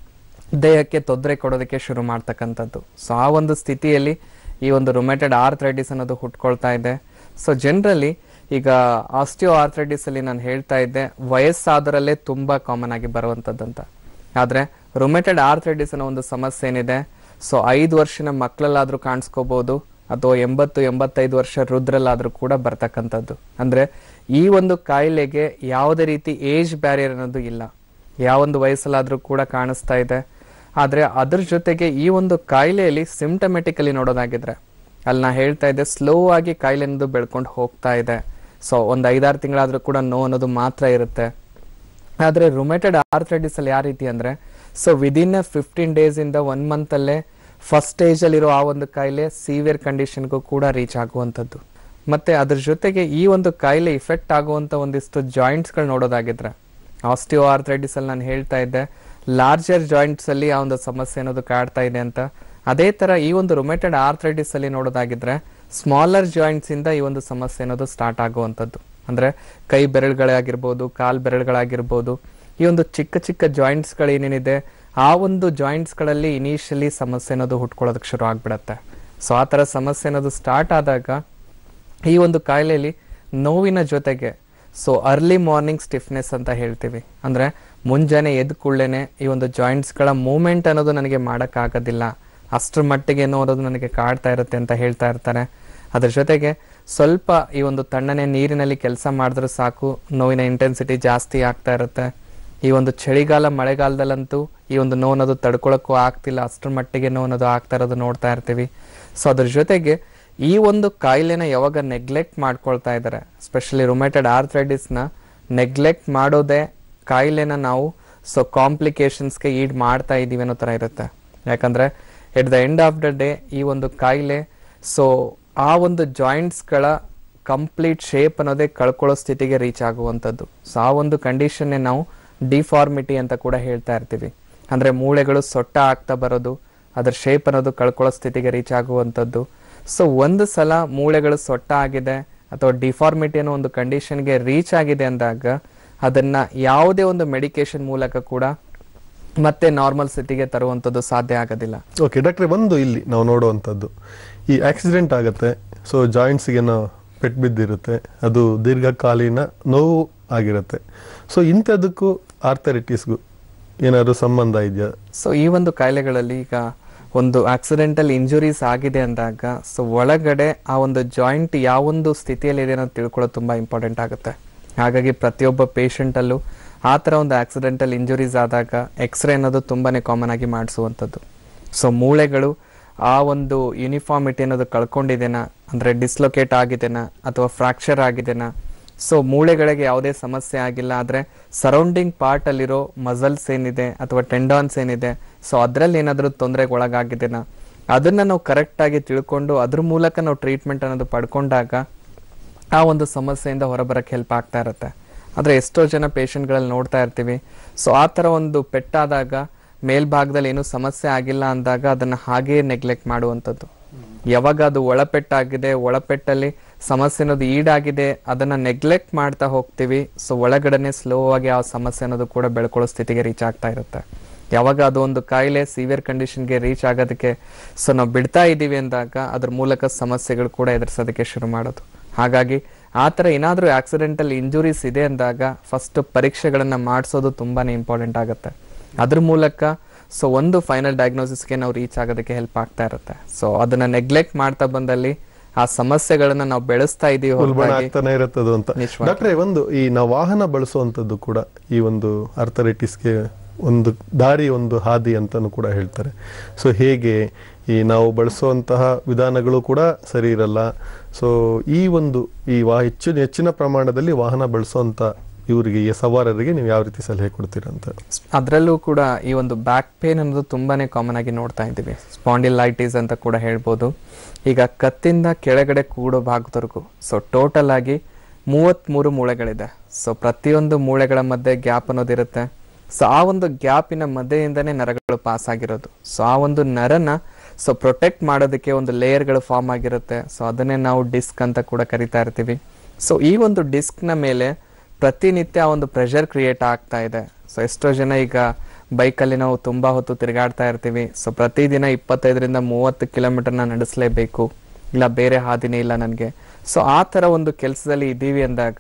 ದೇಹಕ್ಕೆ ತೊಂದರೆ ಕೊಡೋದಕ್ಕೆ ಶುರು ಮಾಡ್ತಕ್ಕಂಥದ್ದು ಸೊ ಆ ಒಂದು ಸ್ಥಿತಿಯಲ್ಲಿ ಈ ಒಂದು ರೊಮೆಟೆಡ್ ಆರ್ಥ್ರೈಟಿಸ್ ಅನ್ನೋದು ಹುಟ್ಕೊಳ್ತಾ ಇದೆ ಸೊ ಜನರಲಿ ಈಗ ಆಸ್ಟಿಯೋ ಆರ್ಥ್ರೈಟಿಸ್ ಅಲ್ಲಿ ನಾನು ಹೇಳ್ತಾ ಇದ್ದೆ ವಯಸ್ಸಾದರಲ್ಲೇ ತುಂಬಾ ಕಾಮನ್ ಆಗಿ ಬರುವಂಥದ್ದಂತ ಆದ್ರೆ ರೊಮೆಟೆಡ್ ಆರ್ಥ್ರೈಟಿಸ್ ಅನ್ನೋ ಒಂದು ಸಮಸ್ಯೆ ಏನಿದೆ ಸೊ ಐದು ವರ್ಷನ ಮಕ್ಕಳಲ್ಲಾದ್ರೂ ಕಾಣಿಸ್ಕೋಬಹುದು ಅಥವಾ ಎಂಬತ್ತು ಎಂಬತ್ತೈದು ವರ್ಷ ವೃದ್ಧರಲ್ಲಾದ್ರೂ ಕೂಡ ಬರ್ತಕ್ಕಂಥದ್ದು ಅಂದ್ರೆ ಈ ಒಂದು ಕಾಯಿಲೆಗೆ ಯಾವುದೇ ರೀತಿ ಏಜ್ ಬ್ಯಾರಿಯರ್ ಅನ್ನೋದು ಇಲ್ಲ ಯಾವೊಂದು ವಯಸ್ಸಲ್ಲಾದ್ರೂ ಕೂಡ ಕಾಣಿಸ್ತಾ ಇದೆ ಆದ್ರೆ ಅದ್ರ ಜೊತೆಗೆ ಈ ಒಂದು ಕಾಯಿಲೆಯಲ್ಲಿ ಸಿಂಟಮೆಟಿಕಲಿ ನೋಡೋದಾಗಿದ್ರೆ ಅಲ್ಲಿ ನಾ ಹೇಳ್ತಾ ಇದ್ದೆ ಸ್ಲೋ ಆಗಿ ಕಾಯಿಲೆ ಅನ್ನೋದು ಬೆಳ್ಕೊಂಡು ಹೋಗ್ತಾ ಇದೆ ಸೊ ಒಂದು ಐದಾರು ತಿಂಗಳಾದ್ರೂ ಕೂಡ ನೋವು ಅನ್ನೋದು ಮಾತ್ರ ಇರುತ್ತೆ ಆದ್ರೆ ರುಮೆಟೆಡ್ ಆರ್ಥ್ರೈಟಿಸ್ ಅಲ್ಲಿ ಯಾವ ರೀತಿ ಅಂದ್ರೆ so within a fifteen days ಇಂದ ಒನ್ ಮಂತ್ ಅಲ್ಲೇ ಫಸ್ಟ್ ಸ್ಟೇಜ್ ಅಲ್ಲಿರೋ ಆ ಒಂದು ಕಾಯಿಲೆ ಸಿವಿಯರ್ ಕಂಡೀಷನ್ಗೂ ಕೂಡ ರೀಚ್ ಆಗುವಂಥದ್ದು ಮತ್ತೆ ಅದ್ರ ಜೊತೆಗೆ ಈ ಒಂದು ಕಾಯಿಲೆ ಇಫೆಕ್ಟ್ ಆಗುವಂತ ಒಂದಿಷ್ಟು ಜಾಯಿಂಟ್ಸ್ಗಳು ನೋಡೋದಾಗಿದ್ರೆ ಆಸ್ಟಿಯೋ ಆರ್ಥ್ರೈಟಿಸ್ ಅಲ್ಲಿ ನಾನು ಹೇಳ್ತಾ ಇದ್ದೆ ಲಾರ್ಜರ್ ಜಾಯಿಂಟ್ಸ್ ಅಲ್ಲಿ ಆ ಒಂದು ಸಮಸ್ಯೆ ಅನ್ನೋದು ಕಾಡ್ತಾ ಇದೆ ಅಂತ ಅದೇ ತರ ಈ ಒಂದು ರೊಮೆಟೆಡ್ ಆರ್ಥ್ರೈಟಿಸ್ ಅಲ್ಲಿ ನೋಡೋದಾಗಿದ್ರೆ ಸ್ಮಾಲರ್ ಜಾಯಿಂಟ್ಸ್ ಇಂದ ಈ ಒಂದು ಸಮಸ್ಯೆ ಅನ್ನೋದು ಸ್ಟಾರ್ಟ್ ಆಗುವಂಥದ್ದು ಅಂದ್ರೆ ಕೈ ಬೆರಳುಗಳಾಗಿರ್ಬೋದು ಕಾಲ್ ಬೆರಳುಗಳಾಗಿರ್ಬೋದು ಈ ಒಂದು ಚಿಕ್ಕ ಚಿಕ್ಕ ಜಾಯಿಂಟ್ಸ್ ಗಳು ಏನೇನಿದೆ ಆ ಒಂದು ಜಾಯಿಂಟ್ಸ್ ಗಳಲ್ಲಿ ಇನಿಷಿಯಲಿ ಸಮಸ್ಯೆ ಅನ್ನೋದು ಹುಟ್ಕೊಳ್ಳೋದಕ್ಕೆ ಶುರು ಆಗ್ಬಿಡತ್ತೆ ಸೊ ಆ ತರ ಸಮಸ್ಯೆ ಅನ್ನೋದು ಸ್ಟಾರ್ಟ್ ಆದಾಗ ಈ ಒಂದು ಕಾಯಿಲೆಯಲ್ಲಿ ನೋವಿನ ಜೊತೆಗೆ ಸೊ ಅರ್ಲಿ ಮಾರ್ನಿಂಗ್ ಸ್ಟಿಫ್ನೆಸ್ ಅಂತ ಹೇಳ್ತೀವಿ ಅಂದ್ರೆ ಮುಂಜಾನೆ ಎದ್ದ ಕೂಡಲೇ ಈ ಒಂದು ಜಾಯಿಂಟ್ಸ್ಗಳ ಮೂವ್ಮೆಂಟ್ ಅನ್ನೋದು ನನಗೆ ಮಾಡೋಕ್ಕಾಗೋದಿಲ್ಲ ಅಷ್ಟರ ಮಟ್ಟಿಗೆ ಏನೋ ಅನ್ನೋದು ನನಗೆ ಕಾಡ್ತಾ ಇರುತ್ತೆ ಅಂತ ಹೇಳ್ತಾ ಇರ್ತಾರೆ ಅದ್ರ ಜೊತೆಗೆ ಸ್ವಲ್ಪ ಈ ಒಂದು ತಣ್ಣನೆ ನೀರಿನಲ್ಲಿ ಕೆಲಸ ಮಾಡಿದ್ರೆ ಸಾಕು ನೋವಿನ ಇಂಟೆನ್ಸಿಟಿ ಜಾಸ್ತಿ ಆಗ್ತಾ ಇರುತ್ತೆ ಈ ಒಂದು ಚಳಿಗಾಲ ಮಳೆಗಾಲದಲ್ಲಂತೂ ಈ ಒಂದು ನೋವು ಅನ್ನೋದು ತಡ್ಕೊಳಕ್ಕೂ ಆಗ್ತಿಲ್ಲ ಅಷ್ಟರ ಮಟ್ಟಿಗೆ ನೋವು ಅನ್ನೋದು ಆಗ್ತಾ ಇರೋದು ನೋಡ್ತಾ ಇರ್ತೀವಿ ಸೊ ಅದ್ರ ಜೊತೆಗೆ ಈ ಒಂದು ಕಾಯಿಲೆನ ಯಾವಾಗ ನೆಗ್ಲೆಕ್ಟ್ ಮಾಡ್ಕೊಳ್ತಾ ಇದ್ದಾರೆ ಸ್ಪೆಷಲಿ ರೊಮೆಟೆಡ್ ಆರ್ಥ್ರೈಟಿಸ್ನ ನೆಗ್ಲೆಕ್ಟ್ ಮಾಡೋದೇ ಕಾಯಿಲೆನ ನಾವು ಸೊ ಕಾಂಪ್ಲಿಕೇಶನ್ಸ್ಗೆ ಈಡ್ ಮಾಡ್ತಾ ಇದ್ದೀವಿ ಅನ್ನೋ ಥರ ಇರುತ್ತೆ ಯಾಕಂದ್ರೆ at the end of the day ಈ ಒಂದು ಕಾಯಿಲೆ ಸೊ ಆ ಒಂದು ಜಾಯಿಂಟ್ಸ್ಗಳ ಕಂಪ್ಲೀಟ್ ಶೇಪ್ ಅನ್ನೋದೇ ಕಳ್ಕೊಳ್ಳೋ ಸ್ಥಿತಿಗೆ ರೀಚ್ ಆಗುವಂಥದ್ದು ಸೊ ಆ ಒಂದು ಕಂಡೀಷನ್ನೇ ನಾವು ಡಿಫಾರ್ಮಿಟಿ ಅಂತ ಕೂಡ ಹೇಳ್ತಾ ಇರ್ತೀವಿ ಅಂದ್ರೆ ಮೂಳೆಗಳು ಸೊಟ್ಟ ಆಗ್ತಾ ಬರೋದು ಅದ್ರ ಶೇಪ್ ಅನ್ನೋದು ಕಳ್ಕೊಳ್ಳೋ ಸ್ಥಿತಿಗೆ ರೀಚ್ ಆಗುವಂಥದ್ದು ಸೊ ಒಂದು ಸಲ ಮೂಳೆಗಳು ಸೊಟ್ಟ ಆಗಿದೆ ಅಥವಾ ಡಿಫಾರ್ಮಿಟಿ ಅನ್ನೋ ಒಂದು ಕಂಡೀಷನ್ಗೆ ರೀಚ್ ಆಗಿದೆ ಅಂದಾಗ ಅದನ್ನ ಯಾವುದೇ ಒಂದು ಮೆಡಿಕೇಶನ್ ಮೂಲಕ ಕೂಡ ಮತ್ತೆ ನಾರ್ಮಲ್ ಸ್ಥಿತಿಗೆ ತರುವಂಥದ್ದು ಸಾಧ್ಯ ಆಗೋದಿಲ್ಲ ಓಕೆ ಡಾಕ್ಟ್ರೆ ಒಂದು ಇಲ್ಲಿ ನಾವು ನೋಡುವಂಥದ್ದು ಈ ಆಕ್ಸಿಡೆಂಟ್ ಆಗುತ್ತೆ ಸೊ ಜಾಯಿಂಟ್ಸ್ಗೆ ಪೆಟ್ಟು ಬಿದ್ದಿರುತ್ತೆ ಅದು ದೀರ್ಘಕಾಲೀನ ನೋವು ಆಗಿರುತ್ತೆ ಸೊ ಇಂಥದಕ್ಕೂ ಆರ್ಥರಿಟಿಸ್ಗೂ ಏನಾದ್ರು ಸಂಬಂಧ ಇದೆಯಾ ಸೊ ಈ ಒಂದು ಕಾಯಿಲೆಗಳಲ್ಲಿ ಈಗ ಒಂದು ಆಕ್ಸಿಡೆಂಟಲ್ ಇಂಜುರೀಸ್ ಆಗಿದೆ ಅಂದಾಗ ಸೊ ಒಳಗಡೆ ಆ ಒಂದು ಜಾಯಿಂಟ್ ಯಾವೊಂದು ಸ್ಥಿತಿಯಲ್ಲಿ ಇದೆ ಅನ್ನೋದು ತಿಳ್ಕೊಳ್ಳೋದು ತುಂಬಾ ಇಂಪಾರ್ಟೆಂಟ್ ಆಗುತ್ತೆ ಹಾಗಾಗಿ ಪ್ರತಿಯೊಬ್ಬ patient ಅಲ್ಲೂ ಆ ಥರ ಒಂದು ಆಕ್ಸಿಡೆಂಟಲ್ ಇಂಜುರೀಸ್ ಆದಾಗ ಎಕ್ಸ್ರೇ ಅನ್ನೋದು ತುಂಬಾನೇ ಕಾಮನ್ ಆಗಿ ಮಾಡಿಸುವಂಥದ್ದು ಸೊ ಮೂಳೆಗಳು ಆ ಒಂದು ಯೂನಿಫಾರ್ಮಿಟಿ ಅನ್ನೋದು ಕಳ್ಕೊಂಡಿದೆನಾ ಅಂದ್ರೆ ಡಿಸ್ಲೊಕೇಟ್ ಆಗಿದೆನಾ ಅಥವಾ ಫ್ರಾಕ್ಚರ್ ಆಗಿದೆನಾ ಸೊ ಮೂಳೆಗಳಿಗೆ ಯಾವುದೇ ಸಮಸ್ಯೆ ಆಗಿಲ್ಲ ಆದ್ರೆ ಸರೌಂಡಿಂಗ್ ಪಾರ್ಟ್ ಅಲ್ಲಿರೋ ಮಸಲ್ಸ್ ಏನಿದೆ ಅಥವಾ ಟೆಂಡಾನ್ಸ್ ಏನಿದೆ ಸೊ ಅದ್ರಲ್ಲಿ ಏನಾದರೂ ತೊಂದರೆಗೆ ಒಳಗಾಗಿದೆನಾ ಅದನ್ನ ನಾವು ಕರೆಕ್ಟ್ ಆಗಿ ತಿಳ್ಕೊಂಡು ಅದ್ರ ಮೂಲಕ ನಾವು ಟ್ರೀಟ್ಮೆಂಟ್ ಅನ್ನೋದು ಪಡ್ಕೊಂಡಾಗ ಆ ಒಂದು ಸಮಸ್ಯೆಯಿಂದ ಹೊರಬರಕ್ಕೆ ಹೆಲ್ಪ್ ಆಗ್ತಾ ಇರುತ್ತೆ ಆದ್ರೆ ಎಷ್ಟೋ ಜನ ಪೇಷಂಟ್ಗಳಲ್ಲಿ ನೋಡ್ತಾ ಇರ್ತೀವಿ ಸೊ ಆ ಥರ ಒಂದು ಪೆಟ್ಟಾದಾಗ ಮೇಲ್ಭಾಗದಲ್ಲಿ ಏನೂ ಸಮಸ್ಯೆ ಆಗಿಲ್ಲ ಅಂದಾಗ ಅದನ್ನ ಹಾಗೇ ನೆಗ್ಲೆಕ್ಟ್ ಮಾಡುವಂಥದ್ದು ಯಾವಾಗ ಅದು ಒಳಪೆಟ್ಟಾಗಿದೆ ಒಳಪೆಟ್ಟಲ್ಲಿ ಸಮಸ್ಯೆ ಅನ್ನೋದು ಈಡಾಗಿದೆ ಅದನ್ನ ನೆಗ್ಲೆಕ್ಟ್ ಮಾಡ್ತಾ ಹೋಗ್ತೀವಿ ಸೊ ಒಳಗಡೆನೆ ಸ್ಲೋ ಆಗಿ ಆ ಸಮಸ್ಯೆ ಅನ್ನೋದು ಕೂಡ ಬೆಳ್ಕೊಳ್ಳೋ ಸ್ಥಿತಿಗೆ ರೀಚ್ ಆಗ್ತಾ ಇರುತ್ತೆ ಯಾವಾಗ ಅದು ಒಂದು ಕಾಯಿಲೆ ಸಿವಿಯರ್ ಕಂಡೀಷನ್ಗೆ ರೀಚ್ ಆಗೋದಕ್ಕೆ ಸೊ ನಾವು ಬಿಡ್ತಾ ಇದ್ದೀವಿ ಅಂದಾಗ ಅದ್ರ ಮೂಲಕ ಸಮಸ್ಯೆಗಳು ಕೂಡ ಎದುರಿಸೋದಕ್ಕೆ ಶುರು ಮಾಡೋದು ಹಾಗಾಗಿ ಆ ಥರ ಏನಾದರೂ ಆಕ್ಸಿಡೆಂಟಲ್ ಇಂಜುರೀಸ್ ಇದೆ ಅಂದಾಗ ಫಸ್ಟ್ ಪರೀಕ್ಷೆಗಳನ್ನ ಮಾಡಿಸೋದು ತುಂಬಾನೇ ಇಂಪಾರ್ಟೆಂಟ್ ಆಗುತ್ತೆ ಅದ್ರ ಮೂಲಕ ಸೊ ಒಂದು ಫೈನಲ್ ಡಯಾಗ್ನೋಸಿಸ್ಗೆ ನಾವು ರೀಚ್ ಆಗೋದಕ್ಕೆ ಹೆಲ್ಪ್ ಆಗ್ತಾ ಇರುತ್ತೆ ಸೊ ಅದನ್ನ ನೆಗ್ಲೆಕ್ಟ್ ಮಾಡ್ತಾ ಬಂದಲ್ಲಿ ಆ ಸಮಸ್ಯೆಗಳನ್ನ ನಾವು ಬೆಳೆಸ್ತಾ ಇದೀವಿ ಉಲ್ಬಣ ಹೊರತಾಗಿ ಆಗ್ತಾನೆ ಇರುತ್ತದು ಅಂತ ನಿಜವಾಗಿ. ಡಾಕ್ಟ್ರೆ ಒಂದು ಈ ನಾವು ವಾಹನ ಬಳಸುವಂಥದ್ದು ಕೂಡ ಈ ಒಂದು ಆರ್ಥರೈಟಿಸ್ಗೆ ಒಂದು ದಾರಿ ಒಂದು ಹಾದಿ ಅಂತಾನು ಕೂಡ ಹೇಳ್ತಾರೆ ಸೊ ಹೇಗೆ ಈ ನಾವು ಬಳಸುವಂತಹ ವಿಧಾನಗಳು ಕೂಡ ಸರಿ ಇರಲ್ಲ ಸೊ ಈ ಒಂದು ಈ ವಾ ಹೆಚ್ಚು ಹೆಚ್ಚಿನ ಪ್ರಮಾಣದಲ್ಲಿ ವಾಹನ ಬಳಸುವಂತ ಇವರಿಗೆ ಈ ಸವಾರರಿಗೆ ನೀವು ಯಾವ ರೀತಿ ಸಲಹೆ ಕೊಡ್ತೀರಾ ಅಂತ ಅದರಲ್ಲೂ ಕೂಡ ಈ ಒಂದು ಬ್ಯಾಕ್ ಪೇನ್ ಅನ್ನೋದು ತುಂಬಾನೇ ಕಾಮನ್ ಆಗಿ ನೋಡ್ತಾ ಇದ್ದೀವಿ ಸ್ಪಾಂಡಿಲೈಟಿಸ್ ಅಂತ ಕೂಡ ಹೇಳ್ಬೋದು ಈಗ ಕತ್ತಿಂದ ಕೆಳಗಡೆ ಕೂಡೋ ಭಾಗದವರೆಗೂ ಸೊ ಟೋಟಲ್ ಆಗಿ ಮೂವತ್ತ್ಮೂರು ಮೂಳೆಗಳಿದೆ ಸೊ ಪ್ರತಿಯೊಂದು ಮೂಳೆಗಳ ಮಧ್ಯೆ ಗ್ಯಾಪ್ ಅನ್ನೋದಿರುತ್ತೆ ಸೊ ಆ ಒಂದು ಗ್ಯಾಪಿನ ಮಧ್ಯೆಯಿಂದನೇ ನರಗಳು ಪಾಸ್ ಆಗಿರೋದು ಸೊ ಆ ಒಂದು ನರನ ಸೊ ಪ್ರೊಟೆಕ್ಟ್ ಮಾಡೋದಕ್ಕೆ ಒಂದು ಲೇಯರ್ಗಳು ಫಾರ್ಮ್ ಆಗಿರುತ್ತೆ ಸೊ ಅದನ್ನೇ ನಾವು ಡಿಸ್ಕ್ ಅಂತ ಕೂಡ ಕರಿತಾ ಇರ್ತೀವಿ ಸೊ ಈ ಒಂದು ಡಿಸ್ಕ್ನ ಮೇಲೆ ಪ್ರತಿನಿತ್ಯ ಆ ಒಂದು ಪ್ರೆಷರ್ ಕ್ರಿಯೇಟ್ ಆಗ್ತಾ ಇದೆ ಸೊ ಎಷ್ಟೋ ಜನ ಈಗ ಬೈಕಲ್ಲಿ ನಾವು ತುಂಬಾ ಹೊತ್ತು ತಿರುಗಾಡ್ತಾ ಇರ್ತೀವಿ ಸೊ ಪ್ರತಿದಿನ ಇಪ್ಪತ್ತೈದರಿಂದ ಮೂವತ್ತು ಕಿಲೋಮೀಟರ್ನ ನಡೆಸಲೇಬೇಕು ಇಲ್ಲ ಬೇರೆ ಹಾದಿನೇ ಇಲ್ಲ ನನಗೆ ಸೊ ಆ ಥರ ಒಂದು ಕೆಲಸದಲ್ಲಿ ಇದ್ದೀವಿ ಅಂದಾಗ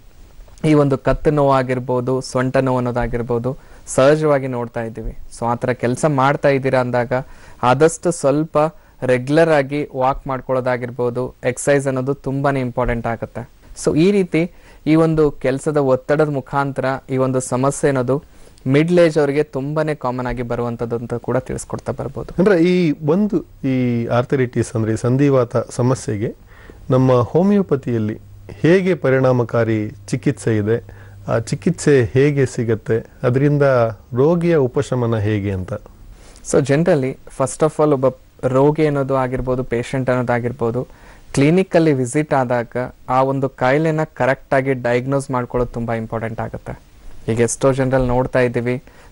ಈ ಒಂದು ಕತ್ತು ನೋವು ಆಗಿರ್ಬೋದು ಸೊಂಟ ನೋವು ಅನ್ನೋದಾಗಿರ್ಬೋದು ಸಹಜವಾಗಿ ನೋಡ್ತಾ ಇದ್ದೀವಿ ಸೊ ಆ ಥರ ಕೆಲಸ ಮಾಡ್ತಾ ಇದ್ದೀರಾ ಅಂದಾಗ ಆದಷ್ಟು ಸ್ವಲ್ಪ ರೆಗ್ಯುಲರ್ ಆಗಿ ವಾಕ್ ಮಾಡ್ಕೊಳ್ಳೋದಾಗಿರ್ಬೋದು ಎಕ್ಸಸೈಸ್ ಅನ್ನೋದು ತುಂಬಾನೇ ಇಂಪಾರ್ಟೆಂಟ್ ಆಗುತ್ತೆ ಸೊ ಈ ರೀತಿ ಈ ಒಂದು ಕೆಲಸದ ಒತ್ತಡದ ಮುಖಾಂತರ ಈ ಒಂದು ಸಮಸ್ಯೆ ಅನ್ನೋದು ಮಿಡ್ಲ್ ಏಜ್ ಅವರಿಗೆ ತುಂಬಾನೇ ಕಾಮನ್ ಆಗಿ ಬರುವಂಥದ್ದು ಅಂತ ಕೂಡ ತಿಳಿಸ್ಕೊಡ್ತಾ ಬರ್ಬೋದು ಅಂದ್ರೆ ಈ ಒಂದು ಈ ಆರ್ಥರೈಟಿಸ್ ಅಂದ್ರೆ ಈ ಸಂಧಿವಾತ ಸಮಸ್ಯೆಗೆ ನಮ್ಮ ಹೋಮಿಯೋಪತಿಯಲ್ಲಿ ಹೇಗೆ ಪರಿಣಾಮಕಾರಿ ಚಿಕಿತ್ಸೆ ಇದೆ ಆ ಚಿಕಿತ್ಸೆ ಹೇಗೆ ಸಿಗತ್ತೆ ಅದರಿಂದ ರೋಗಿಯ ಉಪಶಮನ ಹೇಗೆ ಅಂತ so generally first of all ಒಬ್ಬ ರೋಗಿ ಅನ್ನೋದು ಆಗಿರ್ಬೋದು ಪೇಷಂಟ್ ಅನ್ನೋದಾಗಿರ್ಬೋದು ಕ್ಲಿನಿಕಲ್ಲಿ ವಿಸಿಟ್ ಆದಾಗ ಆ ಒಂದು ಕಾಯಿಲೆನ ಕರೆಕ್ಟಾಗಿ ಡಯಾಗ್ನೋಸ್ ಮಾಡ್ಕೊಳ್ಳೋದು ತುಂಬ ಇಂಪಾರ್ಟೆಂಟ್ ಆಗುತ್ತೆ ಈಗ ಎಷ್ಟೋ ಜನರಲ್ಲಿ ನೋಡ್ತಾ ಇದ್ದೀವಿ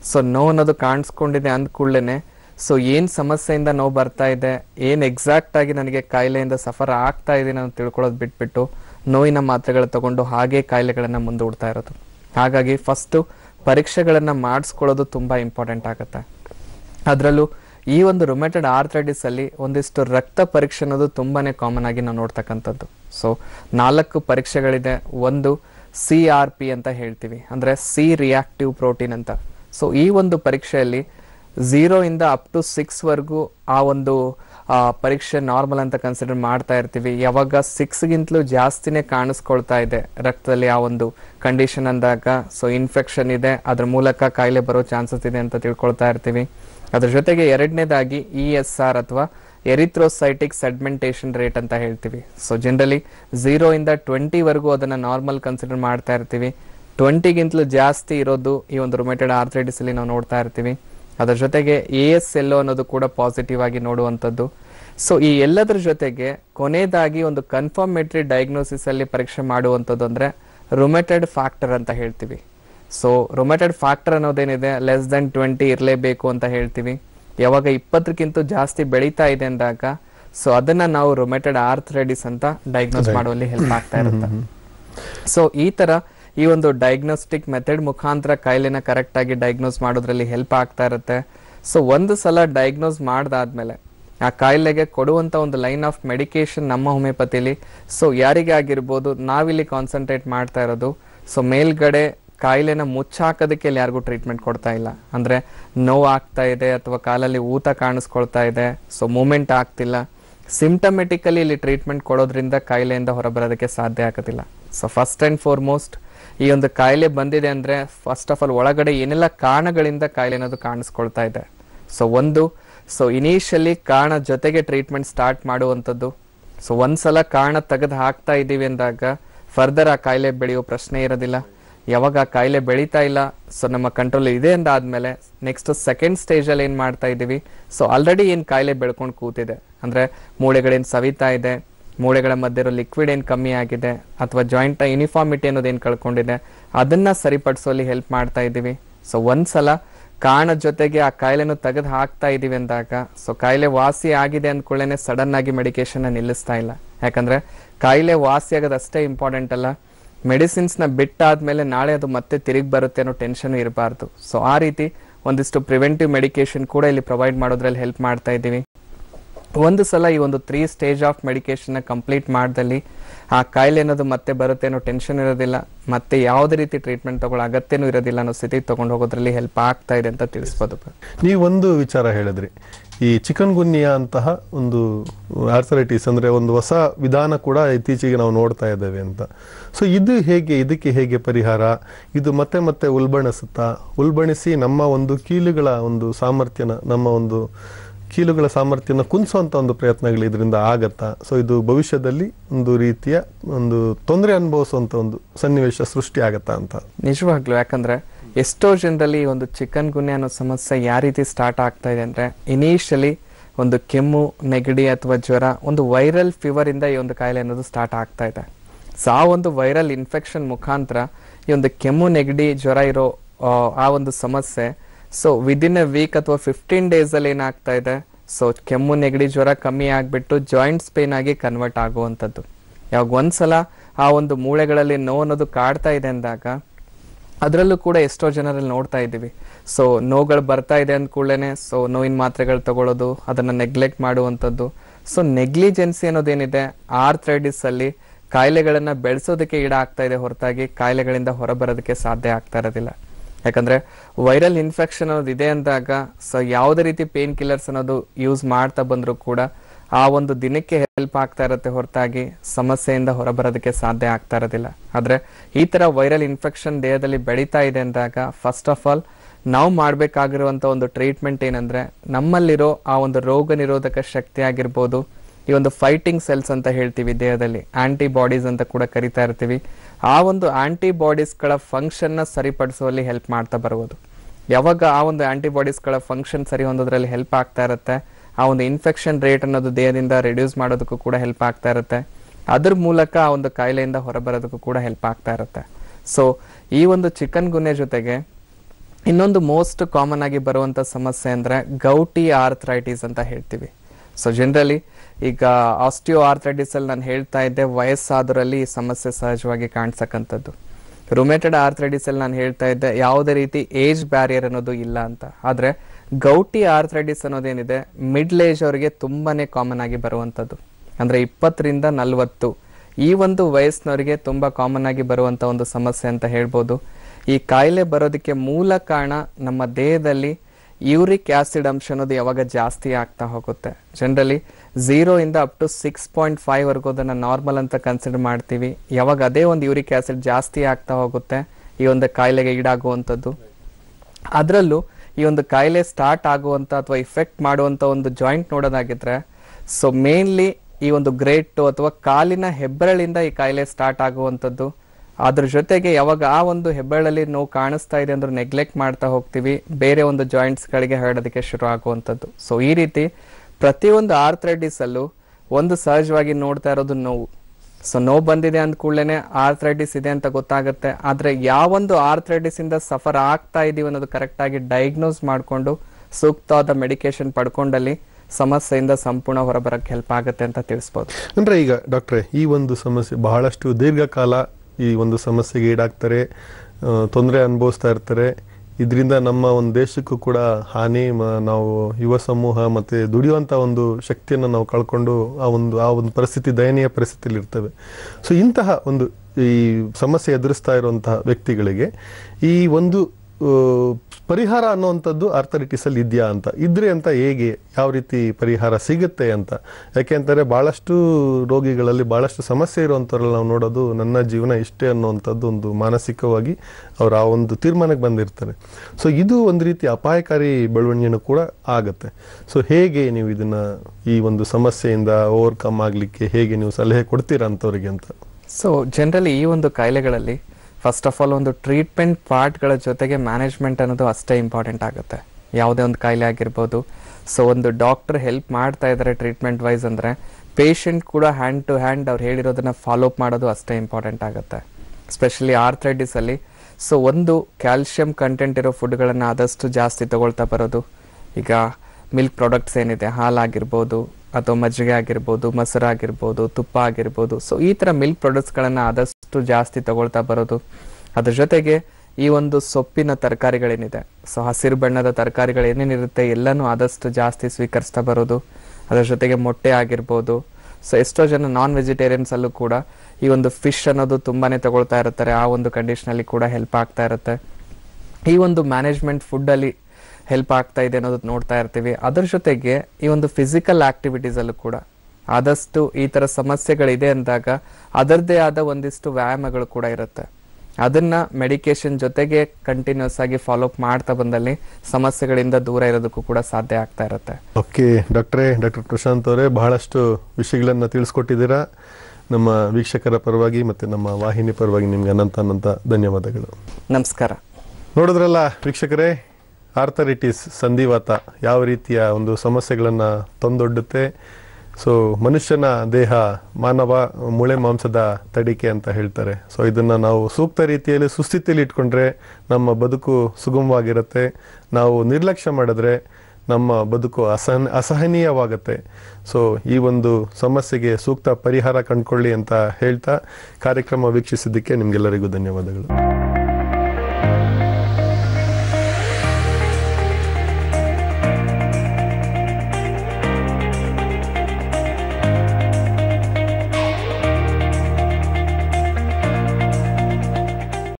ಸೊ ನೋವು ಅನ್ನೋದು ಕಾಣಿಸ್ಕೊಂಡಿದೆ ಅಂದ ಕೂಡಲೇ ಸೊ ಏನು ಸಮಸ್ಯೆಯಿಂದ ನೋವು ಬರ್ತಾ ಇದೆ ಏನು ಎಕ್ಸಾಕ್ಟ್ ಆಗಿ ನನಗೆ ಕಾಯಿಲೆಯಿಂದ ಸಫರ್ ಆಗ್ತಾ ಇದೆ ನಾನು ತಿಳ್ಕೊಳ್ಳೋದು ಬಿಟ್ಬಿಟ್ಟು ನೋವಿನ ಮಾತ್ರೆಗಳು ತಗೊಂಡು ಹಾಗೆ ಕಾಯಿಲೆಗಳನ್ನು ಮುಂದೂಡ್ತಾ ಇರೋದು ಹಾಗಾಗಿ ಫಸ್ಟು ಪರೀಕ್ಷೆಗಳನ್ನು ಮಾಡಿಸ್ಕೊಳ್ಳೋದು ತುಂಬ ಇಂಪಾರ್ಟೆಂಟ್ ಆಗುತ್ತೆ ಅದರಲ್ಲೂ ಈ ಒಂದು ರೊಮೆಟೆಡ್ ಆರ್ಥ್ರೈಟಿಸ್ ಅಲ್ಲಿ ಒಂದಿಷ್ಟು ರಕ್ತ ಪರೀಕ್ಷೆ ಅನ್ನೋದು ತುಂಬಾನೇ ಕಾಮನ್ ಆಗಿ ನಾವು ನೋಡ್ತಕ್ಕಂಥದ್ದು ಸೊ ನಾಲ್ಕು ಪರೀಕ್ಷೆಗಳಿದೆ ಒಂದು ಸಿ ಆರ್ ಪಿ ಅಂತ ಹೇಳ್ತೀವಿ ಅಂದ್ರೆ ಸಿ ರಿಯಾಕ್ಟಿವ್ ಪ್ರೋಟೀನ್ ಅಂತ ಸೊ ಈ ಒಂದು ಪರೀಕ್ಷೆಯಲ್ಲಿ ಝೀರೋ ಇಂದ ಅಪ್ ಟು ಸಿಕ್ಸ್ ವರೆಗೂ ಆ ಒಂದು ಆ, ಪರೀಕ್ಷೆ ನಾರ್ಮಲ್ ಅಂತ ಕನ್ಸಿಡರ್ ಮಾಡ್ತಾ ಇರ್ತೀವಿ ಯಾವಾಗ ಸಿಕ್ಸ್ಗಿಂತಲೂ ಜಾಸ್ತಿನೇ ಕಾಣಿಸ್ಕೊಳ್ತಾ ಇದೆ ರಕ್ತದಲ್ಲಿ ಆ ಒಂದು ಕಂಡೀಷನ್ ಅಂದಾಗ ಸೊ ಇನ್ಫೆಕ್ಷನ್ ಇದೆ ಅದ್ರ ಮೂಲಕ ಕಾಯಿಲೆ ಬರೋ ಚಾನ್ಸಸ್ ಇದೆ ಅಂತ ತಿಳ್ಕೊಳ್ತಾ ಇರ್ತೀವಿ ಅದ್ರ ಜೊತೆಗೆ ಎರಡನೇದಾಗಿ ಇ ಎಸ್ ಆರ್ ಅಥವಾ ಎರಿಥ್ರೋಸೈಟಿಕ್ ಸೆಡ್ಮೆಂಟೇಷನ್ ರೇಟ್ ಅಂತ ಹೇಳ್ತೀವಿ ಸೊ ಜನರಲಿ ಝೀರೋ ಇಂದ ಟ್ವೆಂಟಿ ವರೆಗೂ ಅದನ್ನ ನಾರ್ಮಲ್ ಕನ್ಸಿಡರ್ ಮಾಡ್ತಾ ಇರ್ತೀವಿ ಟ್ವೆಂಟಿಗಿಂತಲೂ ಜಾಸ್ತಿ ಇರೋದು ಈ ಒಂದು ರೊಮೆಟೆಡ್ ಆರ್ಥ್ರೈಟಿಸ್ ಅಲ್ಲಿ ನಾವು ನೋಡ್ತಾ ಇರ್ತೀವಿ ಅದರ ಜೊತೆಗೆ ಎ ಎಸ್ ಎಲ್ಲೋ ಅನ್ನೋದು ಕೂಡ ಪಾಸಿಟಿವ್ ಆಗಿ ನೋಡುವಂಥದ್ದು ಸೊ ಈ ಎಲ್ಲದರ ಜೊತೆಗೆ ಕೊನೆಯದಾಗಿ ಒಂದು ಕನ್ಫರ್ಮೇಟರಿ ಡಯಾಗ್ನೋಸಿಸ್ ಅಲ್ಲಿ ಪರೀಕ್ಷೆ ಮಾಡುವಂಥದ್ದು ಅಂದ್ರೆ ರೊಮೆಟೆಡ್ ಫ್ಯಾಕ್ಟರ್ ಅಂತ ಹೇಳ್ತೀವಿ ಸೊ ರೊಮೆಟೆಡ್ ಫ್ಯಾಕ್ಟರ್ ಅನ್ನೋದೇನಿದೆ ಲೆಸ್ ದೆನ್ ಟ್ವೆಂಟಿ ಇರಲೇಬೇಕು ಅಂತ ಹೇಳ್ತೀವಿ ಯಾವಾಗ ಇಪ್ಪತ್ತಕ್ಕಿಂತ ಜಾಸ್ತಿ ಬೆಳೀತಾ ಇದೆ ಅಂದಾಗ ಸೊ ಅದನ್ನ ನಾವು ರೊಮೆಟೆಡ್ ಆರ್ಥ್ರೈಟಿಸ್ ಅಂತ ಡಯಾಗ್ನೋಸ್ ಮಾಡುವಲ್ಲಿ ಹೆಲ್ಪ್ ಆಗ್ತಾ ಇರುತ್ತೆ ಸೊ ಈ ತರ ಈ ಒಂದು ಡಯಾಗ್ನೋಸ್ಟಿಕ್ ಮೆಥಡ್ ಮುಖಾಂತರ ಕಾಯಿಲೆನ ಕರೆಕ್ಟ್ ಆಗಿ ಡಯಾಗ್ನೋಸ್ ಮಾಡೋದ್ರಲ್ಲಿ ಹೆಲ್ಪ್ ಆಗ್ತಾ ಇರುತ್ತೆ ಸೊ ಒಂದು ಸಲ ಡಯಾಗ್ನೋಸ್ ಮಾಡ್ದಾದ್ಮೇಲೆ ಆ ಕಾಯಿಲೆಗೆ ಕೊಡುವಂತ ಒಂದು ಲೈನ್ ಆಫ್ ಮೆಡಿಕೇಶನ್ ನಮ್ಮ ಹೋಮಿಯೋಪತಿಲಿ ಸೊ ಯಾರಿಗೆ ಆಗಿರ್ಬೋದು ನಾವಿಲ್ಲಿ ಕಾನ್ಸಂಟ್ರೇಟ್ ಮಾಡ್ತಾ ಇರೋದು ಸೊ ಮೇಲ್ಗಡೆ ಕಾಯಿಲೆನ ಮುಚ್ಚಾಕೋದಕ್ಕೆ ಇಲ್ಲಿ ಯಾರಿಗೂ ಟ್ರೀಟ್ಮೆಂಟ್ ಕೊಡ್ತಾ ಇಲ್ಲ ಅಂದ್ರೆ ನೋವು ಆಗ್ತಾ ಇದೆ ಅಥವಾ ಕಾಲಲ್ಲಿ ಊತ ಕಾಣಿಸ್ಕೊಳ್ತಾ ಇದೆ ಸೊ ಮೂಮೆಂಟ್ ಆಗ್ತಿಲ್ಲ ಸಿಂಟಮೆಟಿಕಲಿ ಇಲ್ಲಿ ಟ್ರೀಟ್ಮೆಂಟ್ ಕೊಡೋದ್ರಿಂದ ಕಾಯಿಲೆಯಿಂದ ಹೊರಬರೋದಕ್ಕೆ ಸಾಧ್ಯ ಆಗೋದಿಲ್ಲ ಸೊ ಫಸ್ಟ್ ಅಂಡ್ ಫಾರ್ಮೋಸ್ಟ್ ಈ ಒಂದು ಕಾಯಿಲೆ ಬಂದಿದೆ ಅಂದ್ರೆ ಫಸ್ಟ್ ಆಫ್ ಆಲ್ ಒಳಗಡೆ ಏನೆಲ್ಲ ಕಾರಣಗಳಿಂದ ಕಾಯಿಲೆ ಅನ್ನೋದು ಕಾಣಿಸ್ಕೊಳ್ತಾ ಇದೆ ಸೊ ಒಂದು ಸೊ ಇನಿಷಿಯಲಿ ಕಾರಣ ಜೊತೆಗೆ ಟ್ರೀಟ್ಮೆಂಟ್ ಸ್ಟಾರ್ಟ್ ಮಾಡುವಂಥದ್ದು ಸೊ ಒಂದ್ಸಲ ಕಾರಣ ತೆಗೆದು ಹಾಕ್ತಾ ಇದ್ದೀವಿ ಅಂದಾಗ ಫರ್ದರ್ ಆ ಕಾಯಿಲೆ ಬೆಳೆಯೋ ಪ್ರಶ್ನೆ ಇರೋದಿಲ್ಲ ಯಾವಾಗ ಆ ಕಾಯಿಲೆ ಬೆಳೀತಾ ಇಲ್ಲ ಸೊ ನಮ್ಮ ಕಂಟ್ರೋಲ್ ಇದೆ ಅಂದಾದ್ಮೇಲೆ ನೆಕ್ಸ್ಟ್ ಸೆಕೆಂಡ್ ಸ್ಟೇಜ್ ಅಲ್ಲಿ ಏನ್ ಮಾಡ್ತಾ ಇದೀವಿ ಸೊ ಆಲ್ರೆಡಿ ಏನ್ ಕಾಯಿಲೆ ಬೆಳ್ಕೊಂಡು ಕೂತಿದೆ ಅಂದ್ರೆ ಮೂಳೆಗಳೇನ್ ಸವಿತಾ ಇದೆ ಮೂಳೆಗಳ ಮಧ್ಯೆ ಇರೋ ಲಿಕ್ವಿಡ್ ಏನ್ ಕಮ್ಮಿ ಆಗಿದೆ ಅಥವಾ ಜಾಯಿಂಟ್ ಯೂನಿಫಾರ್ಮಿಟಿ ಅನ್ನೋದು ಏನ್ ಕಳ್ಕೊಂಡಿದೆ ಅದನ್ನ ಸರಿಪಡಿಸೋಲ್ಲಿ ಹೆಲ್ಪ್ ಮಾಡ್ತಾ ಇದೀವಿ ಸೊ ಒಂದ್ಸಲ ಕಾರಣದ ಜೊತೆಗೆ ಆ ಕಾಯಿಲೆನ ತೆಗೆದು ಹಾಕ್ತಾ ಇದೀವಿ ಅಂದಾಗ ಸೊ ಕಾಯಿಲೆ ವಾಸಿ ಆಗಿದೆ ಅಂದ್ಕೊಳ್ಳೇನೆ ಸಡನ್ ಆಗಿ ಮೆಡಿಕೇಶನ್ ನಿಲ್ಲಿಸ್ತಾ ಇಲ್ಲ ಯಾಕಂದ್ರೆ ಕಾಯಿಲೆ ವಾಸಿ ಆಗೋದು ಅಷ್ಟೇ ಇಂಪಾರ್ಟೆಂಟ್ ಅಲ್ಲ ಮೆಡಿಸಿನ್ಸ್ ನ ಬಿಟ್ಟಾದ್ಮೇಲೆ ನಾಳೆ ಅದು ಮತ್ತೆ ತಿರುಗಿ ಬರುತ್ತೆ ಅನ್ನೋ ಟೆನ್ಷನ್ ಇರಬಾರ್ದು ಸೊ ಆ ರೀತಿ ಒಂದಿಷ್ಟು ಪ್ರಿವೆಂಟಿವ್ ಮೆಡಿಕೇಶನ್ ಕೂಡ ಇಲ್ಲಿ ಪ್ರೊವೈಡ್ ಮಾಡೋದ್ರಲ್ಲಿ ಹೆಲ್ಪ್ ಮಾಡ್ತಾ ಇದ್ದೀವಿ ಒಂದು ಸಲ ಈ ಒಂದು three stage of medication complete ಮಾಡ್ದಲ್ಲಿ ಆ ಕಾಯಿಲೆ ಅನ್ನೋದು ಮತ್ತೆ ಬರುತ್ತೆ ಅನ್ನೋ ಟೆನ್ಷನ್ ಇರೋದಿಲ್ಲ ಮತ್ತೆ ಯಾವುದೇ ರೀತಿ ಟ್ರೀಟ್ಮೆಂಟ್ ತಗೊಳ್ಳೋ ಅಗತ್ಯನೂ ಇರೋದಿಲ್ಲ ಅನ್ನೋ ಸ್ಥಿತಿಗೆ ತಗೊಂಡು ಹೋಗೋದ್ರಲ್ಲಿ ಹೆಲ್ಪ್ ಆಗ್ತಾ ಇದೆ ಅಂತ ತಿಳಿಸ್ಬೋದು ನೀವು ಒಂದು ವಿಚಾರ ಹೇಳಿದ್ರಿ ಈ ಚಿಕನ್ ಗುನ್ನಿಯ ಅಂತಹ ಒಂದು ಆರ್ಥರೈಟಿಸ್ ಅಂದ್ರೆ ಒಂದು ಹೊಸ ವಿಧಾನ ಕೂಡ ಇತ್ತೀಚೆಗೆ ನಾವು ನೋಡ್ತಾ ಇದ್ದೇವೆ ಅಂತ ಸೊ ಇದು ಹೇಗೆ ಇದಕ್ಕೆ ಹೇಗೆ ಪರಿಹಾರ ಇದು ಮತ್ತೆ ಮತ್ತೆ ಉಲ್ಬಣಿಸುತ್ತಾ ಉಲ್ಬಣಿಸಿ ನಮ್ಮ ಒಂದು ಕೀಲುಗಳ ಒಂದು ಸಾಮರ್ಥ್ಯನ ನಮ್ಮ ಒಂದು ಕೀಲುಗಳ ಸಾಮರ್ಥ್ಯನ ಕುಂದಿಸುವಂತ ಒಂದು ಪ್ರಯತ್ನಗಳು ಇದರಿಂದ ಆಗತ್ತಾ ಸೊ ಇದು ಭವಿಷ್ಯದಲ್ಲಿ ಒಂದು ರೀತಿಯ ಒಂದು ತೊಂದರೆ ಅನುಭವಿಸುವಂತ ಒಂದು ಸನ್ನಿವೇಶ ಸೃಷ್ಟಿ ಆಗತ್ತಾ ಅಂತ ನಿಜವಾಗ್ಲು ಯಾಕಂದ್ರೆ ಎಷ್ಟೋ ಜನರಲ್ಲಿ ಈ ಒಂದು ಚಿಕನ್ ಗುನ್ನೆ ಅನ್ನೋ ಸಮಸ್ಯೆ ಯಾವ ರೀತಿ ಸ್ಟಾರ್ಟ್ ಆಗ್ತಾ ಇದೆ ಅಂದ್ರೆ ಇನಿಷಿಯಲಿ ಒಂದು ಕೆಮ್ಮು ನೆಗಡಿ ಅಥವಾ ಜ್ವರ ಒಂದು ವೈರಲ್ ಫೀವರ್ ಇಂದ ಈ ಒಂದು ಕಾಯಿಲೆ ಅನ್ನೋದು ಸ್ಟಾರ್ಟ್ ಆಗ್ತಾ ಇದೆ ಸೊ ಆ ಒಂದು ವೈರಲ್ ಇನ್ಫೆಕ್ಷನ್ ಮುಖಾಂತರ ಈ ಒಂದು ಕೆಮ್ಮು ನೆಗಡಿ ಜ್ವರ ಇರೋ ಆ, ಆ ಒಂದು ಸಮಸ್ಯೆ ಸೊ ವಿದಿನ್ ಎ ವೀಕ್ ಅಥವಾ ಫಿಫ್ಟೀನ್ ಡೇಸ್ ಅಲ್ಲಿ ಏನಾಗ್ತಾ ಇದೆ ಸೊ ಕೆಮ್ಮು ನೆಗಡಿ ಜ್ವರ ಕಮ್ಮಿ ಆಗ್ಬಿಟ್ಟು ಜಾಯಿಂಟ್ಸ್ ಪೇನ್ ಆಗಿ ಕನ್ವರ್ಟ್ ಆಗುವಂಥದ್ದು ಯಾವಾಗ ಒಂದ್ಸಲ ಆ ಒಂದು ಮೂಳೆಗಳಲ್ಲಿ ನೋವು ಅನ್ನೋದು ಕಾಡ್ತಾ ಇದೆ ಅಂದಾಗ ಅದರಲ್ಲೂ ಕೂಡ ಎಷ್ಟೋ ಜನರಲ್ಲಿ ನೋಡ್ತಾ ಇದ್ದೀವಿ ಸೊ ನೋವುಗಳು ಬರ್ತಾ ಇದೆ ಅಂದ ಕೂಡಲೇ ಸೊ ನೋವಿನ ಮಾತ್ರೆಗಳು ತಗೊಳ್ಳೋದು ಅದನ್ನ ನೆಗ್ಲೆಕ್ಟ್ ಮಾಡುವಂಥದ್ದು ಸೊ ನೆಗ್ಲಿಜೆನ್ಸಿ ಅನ್ನೋದೇನಿದೆ ಆರ್ಥ್ರೈಟಿಸ್ ಅಲ್ಲಿ ಕಾಯಿಲೆಗಳನ್ನ ಬೆಳೆಸೋದಕ್ಕೆ ಈಡಾಗ್ತಾ ಇದೆ ಹೊರತಾಗಿ ಕಾಯಿಲೆಗಳಿಂದ ಹೊರಬರೋದಕ್ಕೆ ಸಾಧ್ಯ ಆಗ್ತಾ ಇರೋದಿಲ್ಲ ಯಾಕಂದ್ರೆ ವೈರಲ್ ಇನ್ಫೆಕ್ಷನ್ ಅನ್ನೋದು ಇದೆ ಅಂದಾಗ ಸೊ ಯಾವುದೇ ರೀತಿ ಪೇನ್ ಕಿಲ್ಲರ್ಸ್ ಅನ್ನೋದು ಯೂಸ್ ಮಾಡ್ತಾ ಬಂದರೂ ಕೂಡ ಆ ಒಂದು ದಿನಕ್ಕೆ ಹೆಲ್ಪ್ ಆಗ್ತಾ ಇರುತ್ತೆ ಹೊರತಾಗಿ ಸಮಸ್ಯೆಯಿಂದ ಹೊರಬರೋದಕ್ಕೆ ಸಾಧ್ಯ ಆಗ್ತಾ ಇರೋದಿಲ್ಲ ಆದ್ರೆ ಈ ತರ ವೈರಲ್ ಇನ್ಫೆಕ್ಷನ್ ದೇಹದಲ್ಲಿ ಬೆಳೀತಾ ಇದೆ ಅಂದಾಗ ಫಸ್ಟ್ ಆಫ್ ಆಲ್ ನಾವು ಮಾಡಬೇಕಾಗಿರುವಂತ ಒಂದು ಟ್ರೀಟ್ಮೆಂಟ್ ಏನಂದ್ರೆ ನಮ್ಮಲ್ಲಿರೋ ಆ ಒಂದು ರೋಗ ನಿರೋಧಕ ಶಕ್ತಿ ಆಗಿರ್ಬೋದು ಈ ಒಂದು ಫೈಟಿಂಗ್ ಸೆಲ್ಸ್ ಅಂತ ಹೇಳ್ತೀವಿ ದೇಹದಲ್ಲಿ ಆಂಟಿಬಾಡೀಸ್ ಅಂತ ಕೂಡ ಕರಿತಾ ಇರ್ತೀವಿ ಆ ಒಂದು ಆಂಟಿಬಾಡೀಸ್ಗಳ ಫಂಕ್ಷನ್ನ ಸರಿಪಡಿಸುವಲ್ಲಿ ಹೆಲ್ಪ್ ಮಾಡ್ತಾ ಬರುವುದು ಯಾವಾಗ ಆ ಒಂದು ಆಂಟಿಬಾಡೀಸ್ಗಳ ಫಂಕ್ಷನ್ ಸರಿ ಹೊಂದೋದ್ರಲ್ಲಿ ಹೆಲ್ಪ್ ಆಗ್ತಾ ಇರುತ್ತೆ ಆ ಒಂದು ಇನ್ಫೆಕ್ಷನ್ ರೇಟ್ ಅನ್ನೋದು ದೇಹದಿಂದ ರಿಡ್ಯೂಸ್ ಮಾಡೋದಕ್ಕೂ ಕೂಡ ಹೆಲ್ಪ್ ಆಗ್ತಾ ಇರುತ್ತೆ ಅದ್ರ ಮೂಲಕ ಆ ಒಂದು ಕಾಯಿಲೆಯಿಂದ ಹೊರಬರೋದಕ್ಕೂ ಕೂಡ ಹೆಲ್ಪ್ ಆಗ್ತಾ ಇರುತ್ತೆ ಸೊ ಈ ಒಂದು ಚಿಕನ್ ಗುನ್ನೆ ಜೊತೆಗೆ ಇನ್ನೊಂದು ಮೋಸ್ಟ್ ಕಾಮನ್ ಆಗಿ ಬರುವಂಥ ಸಮಸ್ಯೆ ಅಂದರೆ ಗೌಟಿ ಆರ್ಥ್ರೈಟಿಸ್ ಅಂತ ಹೇಳ್ತೀವಿ ಸೊ ಜನರಲಿ ಈಗ ಆಸ್ಟಿಯೋ ಆರ್ಥ್ರೈಟಿಸಲ್ಲಿ ನಾನು ಹೇಳ್ತಾ ಇದ್ದೆ ವಯಸ್ಸಾದರಲ್ಲಿ ಈ ಸಮಸ್ಯೆ ಸಹಜವಾಗಿ ಕಾಣಿಸಕ್ಕಂಥದ್ದು ರುಮೇಟೆಡ್ ಆರ್ಥ್ರೈಟಿಸಲ್ಲಿ ನಾನು ಹೇಳ್ತಾ ಇದ್ದೆ ಯಾವುದೇ ರೀತಿ ಏಜ್ ಬ್ಯಾರಿಯರ್ ಅನ್ನೋದು ಇಲ್ಲ ಅಂತ ಆದರೆ ಗೌಟಿ ಆರ್ಥ್ರೈಟಿಸ್ ಅನ್ನೋದೇನಿದೆ ಮಿಡ್ಲ್ ಏಜ್ ಅವರಿಗೆ ತುಂಬಾನೇ ಕಾಮನ್ ಆಗಿ ಬರುವಂಥದ್ದು ಅಂದರೆ ಇಪ್ಪತ್ತರಿಂದ ನಲವತ್ತು ಈ ಒಂದು ವಯಸ್ಸಿನವರಿಗೆ ತುಂಬ ಕಾಮನ್ ಆಗಿ ಬರುವಂಥ ಒಂದು ಸಮಸ್ಯೆ ಅಂತ ಹೇಳ್ಬೋದು ಈ ಕಾಯಿಲೆ ಬರೋದಕ್ಕೆ ಮೂಲ ಕಾರಣ ನಮ್ಮ ದೇಹದಲ್ಲಿ ಯೂರಿಕ್ ಆಸಿಡ್ ಅಂಶ ಅನ್ನೋದು ಯಾವಾಗ ಜಾಸ್ತಿ ಆಗ್ತಾ ಹೋಗುತ್ತೆ ಜನರಲಿ ಝೀರೋ ಇಂದ up to six point five ವರೆಗೂ ಅದನ್ನು ನಾರ್ಮಲ್ ಅಂತ ಕನ್ಸಿಡರ್ ಮಾಡ್ತೀವಿ ಯಾವಾಗ ಅದೇ ಒಂದು ಯೂರಿಕ್ ಆಸಿಡ್ ಜಾಸ್ತಿ ಆಗ್ತಾ ಹೋಗುತ್ತೆ ಈ ಒಂದು ಕಾಯಿಲೆಗೆ ಈಡಾಗುವಂಥದ್ದು ಅದರಲ್ಲೂ ಈ ಒಂದು ಕಾಯಿಲೆ ಸ್ಟಾರ್ಟ್ ಆಗುವಂಥ ಅಥವಾ ಇಫೆಕ್ಟ್ ಮಾಡುವಂಥ ಒಂದು ಜಾಯಿಂಟ್ ನೋಡೋದಾಗಿದ್ರೆ ಸೊ ಮೇನ್ಲಿ ಈ ಒಂದು ಗ್ರೇಟ್ ಅಥವಾ ಕಾಲಿನ ಹೆಬ್ಬೆರಳಿಂದ ಈ ಕಾಯಿಲೆ ಸ್ಟಾರ್ಟ್ ಆಗುವಂಥದ್ದು ಅದ್ರ ಜೊತೆಗೆ ಯಾವಾಗ ಆ ಒಂದು ಹೆಬ್ಬೆರಳಲ್ಲಿ ನೋವು ಕಾಣಿಸ್ತಾ ಇದೆ ಅಂದ್ರೆ ನೆಗ್ಲೆಕ್ಟ್ ಮಾಡ್ತಾ ಹೋಗ್ತೀವಿ ಬೇರೆ ಒಂದು ಜಾಯಿಂಟ್ಸ್ಗಳಿಗೆ ಹರಡೋದಕ್ಕೆ ಶುರು ಆಗುವಂಥದ್ದು ಸೊ ಈ ರೀತಿ ಪ್ರತಿಯೊಂದು ಆರ್ಥ್ರೈಟಿಸ್ ಅಲ್ಲೂ ಒಂದು ಸಹಜವಾಗಿ ನೋಡ್ತಾ ಇರೋದು ನೋವು ಸೊ ನೋವು ಬಂದಿದೆ ಅಂದ ಕೂಡಲೇ ಆರ್ಥ್ರೈಟಿಸ್ ಇದೆ ಅಂತ ಗೊತ್ತಾಗುತ್ತೆ ಆದರೆ ಯಾವೊಂದು ಆರ್ಥ್ರೈಟಿಸ್ ಇಂದ ಸಫರ್ ಆಗ್ತಾ ಇದೀವಿ ಅನ್ನೋದು ಕರೆಕ್ಟಾಗಿ ಡಯಾಗ್ನೋಸ್ ಮಾಡಿಕೊಂಡು ಸೂಕ್ತವಾದ ಮೆಡಿಕೇಶನ್ ಪಡ್ಕೊಂಡಲ್ಲಿ ಸಮಸ್ಯೆಯಿಂದ ಸಂಪೂರ್ಣ ಹೊರಬರಕ್ಕೆ ಹೆಲ್ಪ್ ಆಗುತ್ತೆ ಅಂತ ತಿಳಿಸ್ಬೋದು ಅಂದ್ರೆ ಈಗ ಡಾಕ್ಟ್ರೆ ಈ ಒಂದು ಸಮಸ್ಯೆ ಬಹಳಷ್ಟು ದೀರ್ಘಕಾಲ ಈ ಒಂದು ಸಮಸ್ಯೆಗೆ ಈಡಾಗ್ತಾರೆ ತೊಂದರೆ ಅನುಭವಿಸ್ತಾ ಇರ್ತಾರೆ ಇದರಿಂದ ನಮ್ಮ ಒಂದು ದೇಶಕ್ಕೂ ಕೂಡ ಹಾನಿ ಮ- ನಾವು ಯುವ ಸಮೂಹ ಮತ್ತೆ ದುಡಿಯುವಂಥ ಒಂದು ಶಕ್ತಿಯನ್ನು ನಾವು ಕಳ್ಕೊಂಡು ಆ ಒಂದು ಆ ಒಂದು ಪರಿಸ್ಥಿತಿ ದಯನೀಯ ಪರಿಸ್ಥಿತಿಯಲ್ಲಿ ಇರ್ತೇವೆ ಸೊ ಇಂತಹ ಒಂದು ಈ ಸಮಸ್ಯೆ ಎದುರಿಸ್ತಾ ಇರುವಂತಹ ವ್ಯಕ್ತಿಗಳಿಗೆ ಈ ಒಂದು ಆ, ಪರಿಹಾರ ಅನ್ನುವಂಥದ್ದು ಆರ್ಥರಿಟಿಸ್ ಅಲ್ಲಿ ಇದೆಯಾ ಅಂತ ಇದ್ರೆ ಅಂತ ಹೇಗೆ ಯಾವ ರೀತಿ ಪರಿಹಾರ ಸಿಗುತ್ತೆ ಅಂತ ಯಾಕೆಂತಾರೆ ಬಹಳಷ್ಟು ರೋಗಿಗಳಲ್ಲಿ ಬಹಳಷ್ಟು ಸಮಸ್ಯೆ ಇರುವಂಥವ್ರಲ್ಲಿ ನಾವು ನೋಡೋದು ನನ್ನ ಜೀವನ ಇಷ್ಟೇ ಅನ್ನುವಂಥದ್ದು ಒಂದು ಮಾನಸಿಕವಾಗಿ ಅವ್ರು ಆ ಒಂದು ತೀರ್ಮಾನಕ್ಕೆ ಬಂದಿರ್ತಾರೆ ಸೊ ಇದು ಒಂದು ರೀತಿ ಅಪಾಯಕಾರಿ ಬೆಳವಣಿಗೆನೂ ಕೂಡ ಆಗುತ್ತೆ ಸೊ ಹೇಗೆ ನೀವು ಇದನ್ನ ಈ ಒಂದು ಸಮಸ್ಯೆಯಿಂದ ಓವರ್ಕಮ್ ಆಗಲಿಕ್ಕೆ ಹೇಗೆ ನೀವು ಸಲಹೆ ಕೊಡ್ತೀರಾ ಅಂಥವ್ರಿಗೆ ಅಂತ ಸೊ ಜನರಲಿ ಈ ಒಂದು ಕಾಯಿಲೆಗಳಲ್ಲಿ ಫಸ್ಟ್ ಆಫ್ ಆಲ್ ಒಂದು ಟ್ರೀಟ್ಮೆಂಟ್ ಪಾರ್ಟ್ಗಳ ಜೊತೆಗೆ ಮ್ಯಾನೇಜ್ಮೆಂಟ್ ಅನ್ನೋದು ಅಷ್ಟೇ ಇಂಪಾರ್ಟೆಂಟ್ ಆಗುತ್ತೆ ಯಾವುದೇ ಒಂದು ಕಾಯಿಲೆ ಆಗಿರ್ಬೋದು ಸೊ ಒಂದು ಡಾಕ್ಟರ್ ಹೆಲ್ಪ್ ಮಾಡ್ತಾ ಇದ್ದಾರೆ ಟ್ರೀಟ್ಮೆಂಟ್ ವೈಸ್ ಅಂದರೆ ಪೇಷಂಟ್ ಕೂಡ ಹ್ಯಾಂಡ್ ಟು ಹ್ಯಾಂಡ್ ಅವ್ರು ಹೇಳಿರೋದನ್ನ ಫಾಲೋ ಅಪ್ ಮಾಡೋದು ಅಷ್ಟೇ ಇಂಪಾರ್ಟೆಂಟ್ ಆಗುತ್ತೆ ಸ್ಪೆಷಲಿ ಆರ್ಥ್ರೈಟಿಸಲ್ಲಿ ಸೊ ಒಂದು ಕ್ಯಾಲ್ಶಿಯಂ ಕಂಟೆಂಟ್ ಇರೋ ಫುಡ್ಗಳನ್ನು ಆದಷ್ಟು ಜಾಸ್ತಿ ತಗೊಳ್ತಾ ಬರೋದು ಈಗ ಮಿಲ್ಕ್ ಪ್ರಾಡಕ್ಟ್ಸ್ ಏನಿದೆ ಹಾಲಾಗಿರ್ಬೋದು ಅಥವಾ ಮಜ್ಜಿಗೆ ಆಗಿರ್ಬೋದು ಮೊಸರು ಆಗಿರ್ಬೋದು ತುಪ್ಪ ಆಗಿರ್ಬೋದು ಸೊ ಈ ಥರ ಮಿಲ್ಕ್ ಪ್ರಾಡಕ್ಟ್ಸ್ಗಳನ್ನು ಆದಷ್ಟು ಜಾಸ್ತಿ ತಗೊಳ್ತಾ ಬರೋದು ಅದ್ರ ಜೊತೆಗೆ ಈ ಒಂದು ಸೊಪ್ಪಿನ ತರಕಾರಿಗಳೇನಿದೆ ಸೊ ಹಸಿರು ಬಣ್ಣದ ತರಕಾರಿಗಳು ಏನೇನಿರುತ್ತೆ ಎಲ್ಲನೂ ಆದಷ್ಟು ಜಾಸ್ತಿ ಸ್ವೀಕರಿಸ್ತಾ ಬರೋದು ಅದ್ರ ಜೊತೆಗೆ ಮೊಟ್ಟೆ ಆಗಿರ್ಬೋದು ಸೊ ಎಷ್ಟೋ ಜನ ನಾನ್ ವೆಜಿಟೇರಿಯನ್ಸ್ ಅಲ್ಲೂ ಕೂಡ ಈ ಒಂದು ಫಿಶ್ ಅನ್ನೋದು ತುಂಬಾನೇ ತಗೊಳ್ತಾ ಇರ್ತಾರೆ ಆ ಒಂದು ಕಂಡೀಷನಲ್ಲಿ ಕೂಡ ಹೆಲ್ಪ್ ಆಗ್ತಾ ಇರುತ್ತೆ ಈ ಒಂದು ಮ್ಯಾನೇಜ್ಮೆಂಟ್ ಫುಡ್ಡಲ್ಲಿ ಹೆಲ್ಪ್ ಆಗ್ತಾ ಇದೆ ಅನ್ನೋದು ನೋಡ್ತಾ ಇರ್ತೀವಿ ಅದ್ರ ಜೊತೆಗೆ ಈ ಒಂದು ಫಿಸಿಕಲ್ ಆಕ್ಟಿವಿಟೀಸ್ ಅಲ್ಲೂ ಕೂಡ ಆದಷ್ಟು ಈ ತರ ಸಮಸ್ಯೆಗಳಿದೆ ಅಂದಾಗ ಅದರದ್ದೇ ಆದ ಒಂದಿಷ್ಟು ವ್ಯಾಯಾಮಗಳು ಕೂಡ ಇರುತ್ತೆ ಅದನ್ನ ಮೆಡಿಕೇಶನ್ ಜೊತೆಗೆ ಕಂಟಿನ್ಯೂಸ್ ಆಗಿ ಫಾಲೋ ಅಪ್ ಮಾಡ್ತಾ ಬಂದಲ್ಲಿ ಸಮಸ್ಯೆಗಳಿಂದ ದೂರ ಇರೋದಕ್ಕೂ ಕೂಡ ಸಾಧ್ಯ ಆಗ್ತಾ ಇರುತ್ತೆ ಓಕೆ ಡಾಕ್ಟ್ರೇ ಡಾಕ್ಟರ್ ಪ್ರಶಾಂತ್ ಅವರೇ ಬಹಳಷ್ಟು ವಿಷಯಗಳನ್ನು ತಿಳಿಸ್ಕೊಟ್ಟಿದ್ದೀರಾ ನಮ್ಮ ವೀಕ್ಷಕರ ಪರವಾಗಿ ಮತ್ತು ನಮ್ಮ ವಾಹಿನಿ ಪರವಾಗಿ ನಿಮ್ಗೆ ಅನಂತ ಅನಂತ ಧನ್ಯವಾದಗಳು ನಮಸ್ಕಾರ ನೋಡಿದ್ರಲ್ಲ ವೀಕ್ಷಕರೇ ಆರ್ಥರಿಟಿಸ್ ಸಂಧಿವಾತ ಯಾವ ರೀತಿಯ ಒಂದು ಸಮಸ್ಯೆಗಳನ್ನು ತಂದೊಡ್ಡುತ್ತೆ ಸೊ ಮನುಷ್ಯನ ದೇಹ ಮಾನವ ಮೂಳೆ ಮಾಂಸದ ತಡಿಕೆ ಅಂತ ಹೇಳ್ತಾರೆ ಸೊ ಇದನ್ನು ನಾವು ಸೂಕ್ತ ರೀತಿಯಲ್ಲಿ ಸುಸ್ಥಿತಿಯಲ್ಲಿ ಇಟ್ಕೊಂಡ್ರೆ ನಮ್ಮ ಬದುಕು ಸುಗಮವಾಗಿರುತ್ತೆ ನಾವು ನಿರ್ಲಕ್ಷ್ಯ ಮಾಡಿದ್ರೆ ನಮ್ಮ ಬದುಕು ಅಸಹನ ಅಸಹನೀಯವಾಗುತ್ತೆ ಸೊ ಈ ಒಂದು ಸಮಸ್ಯೆಗೆ ಸೂಕ್ತ ಪರಿಹಾರ ಕಂಡುಕೊಳ್ಳಿ ಅಂತ ಹೇಳ್ತಾ ಕಾರ್ಯಕ್ರಮ ವೀಕ್ಷಿಸಿದ್ದಕ್ಕೆ ನಿಮಗೆಲ್ಲರಿಗೂ ಧನ್ಯವಾದಗಳು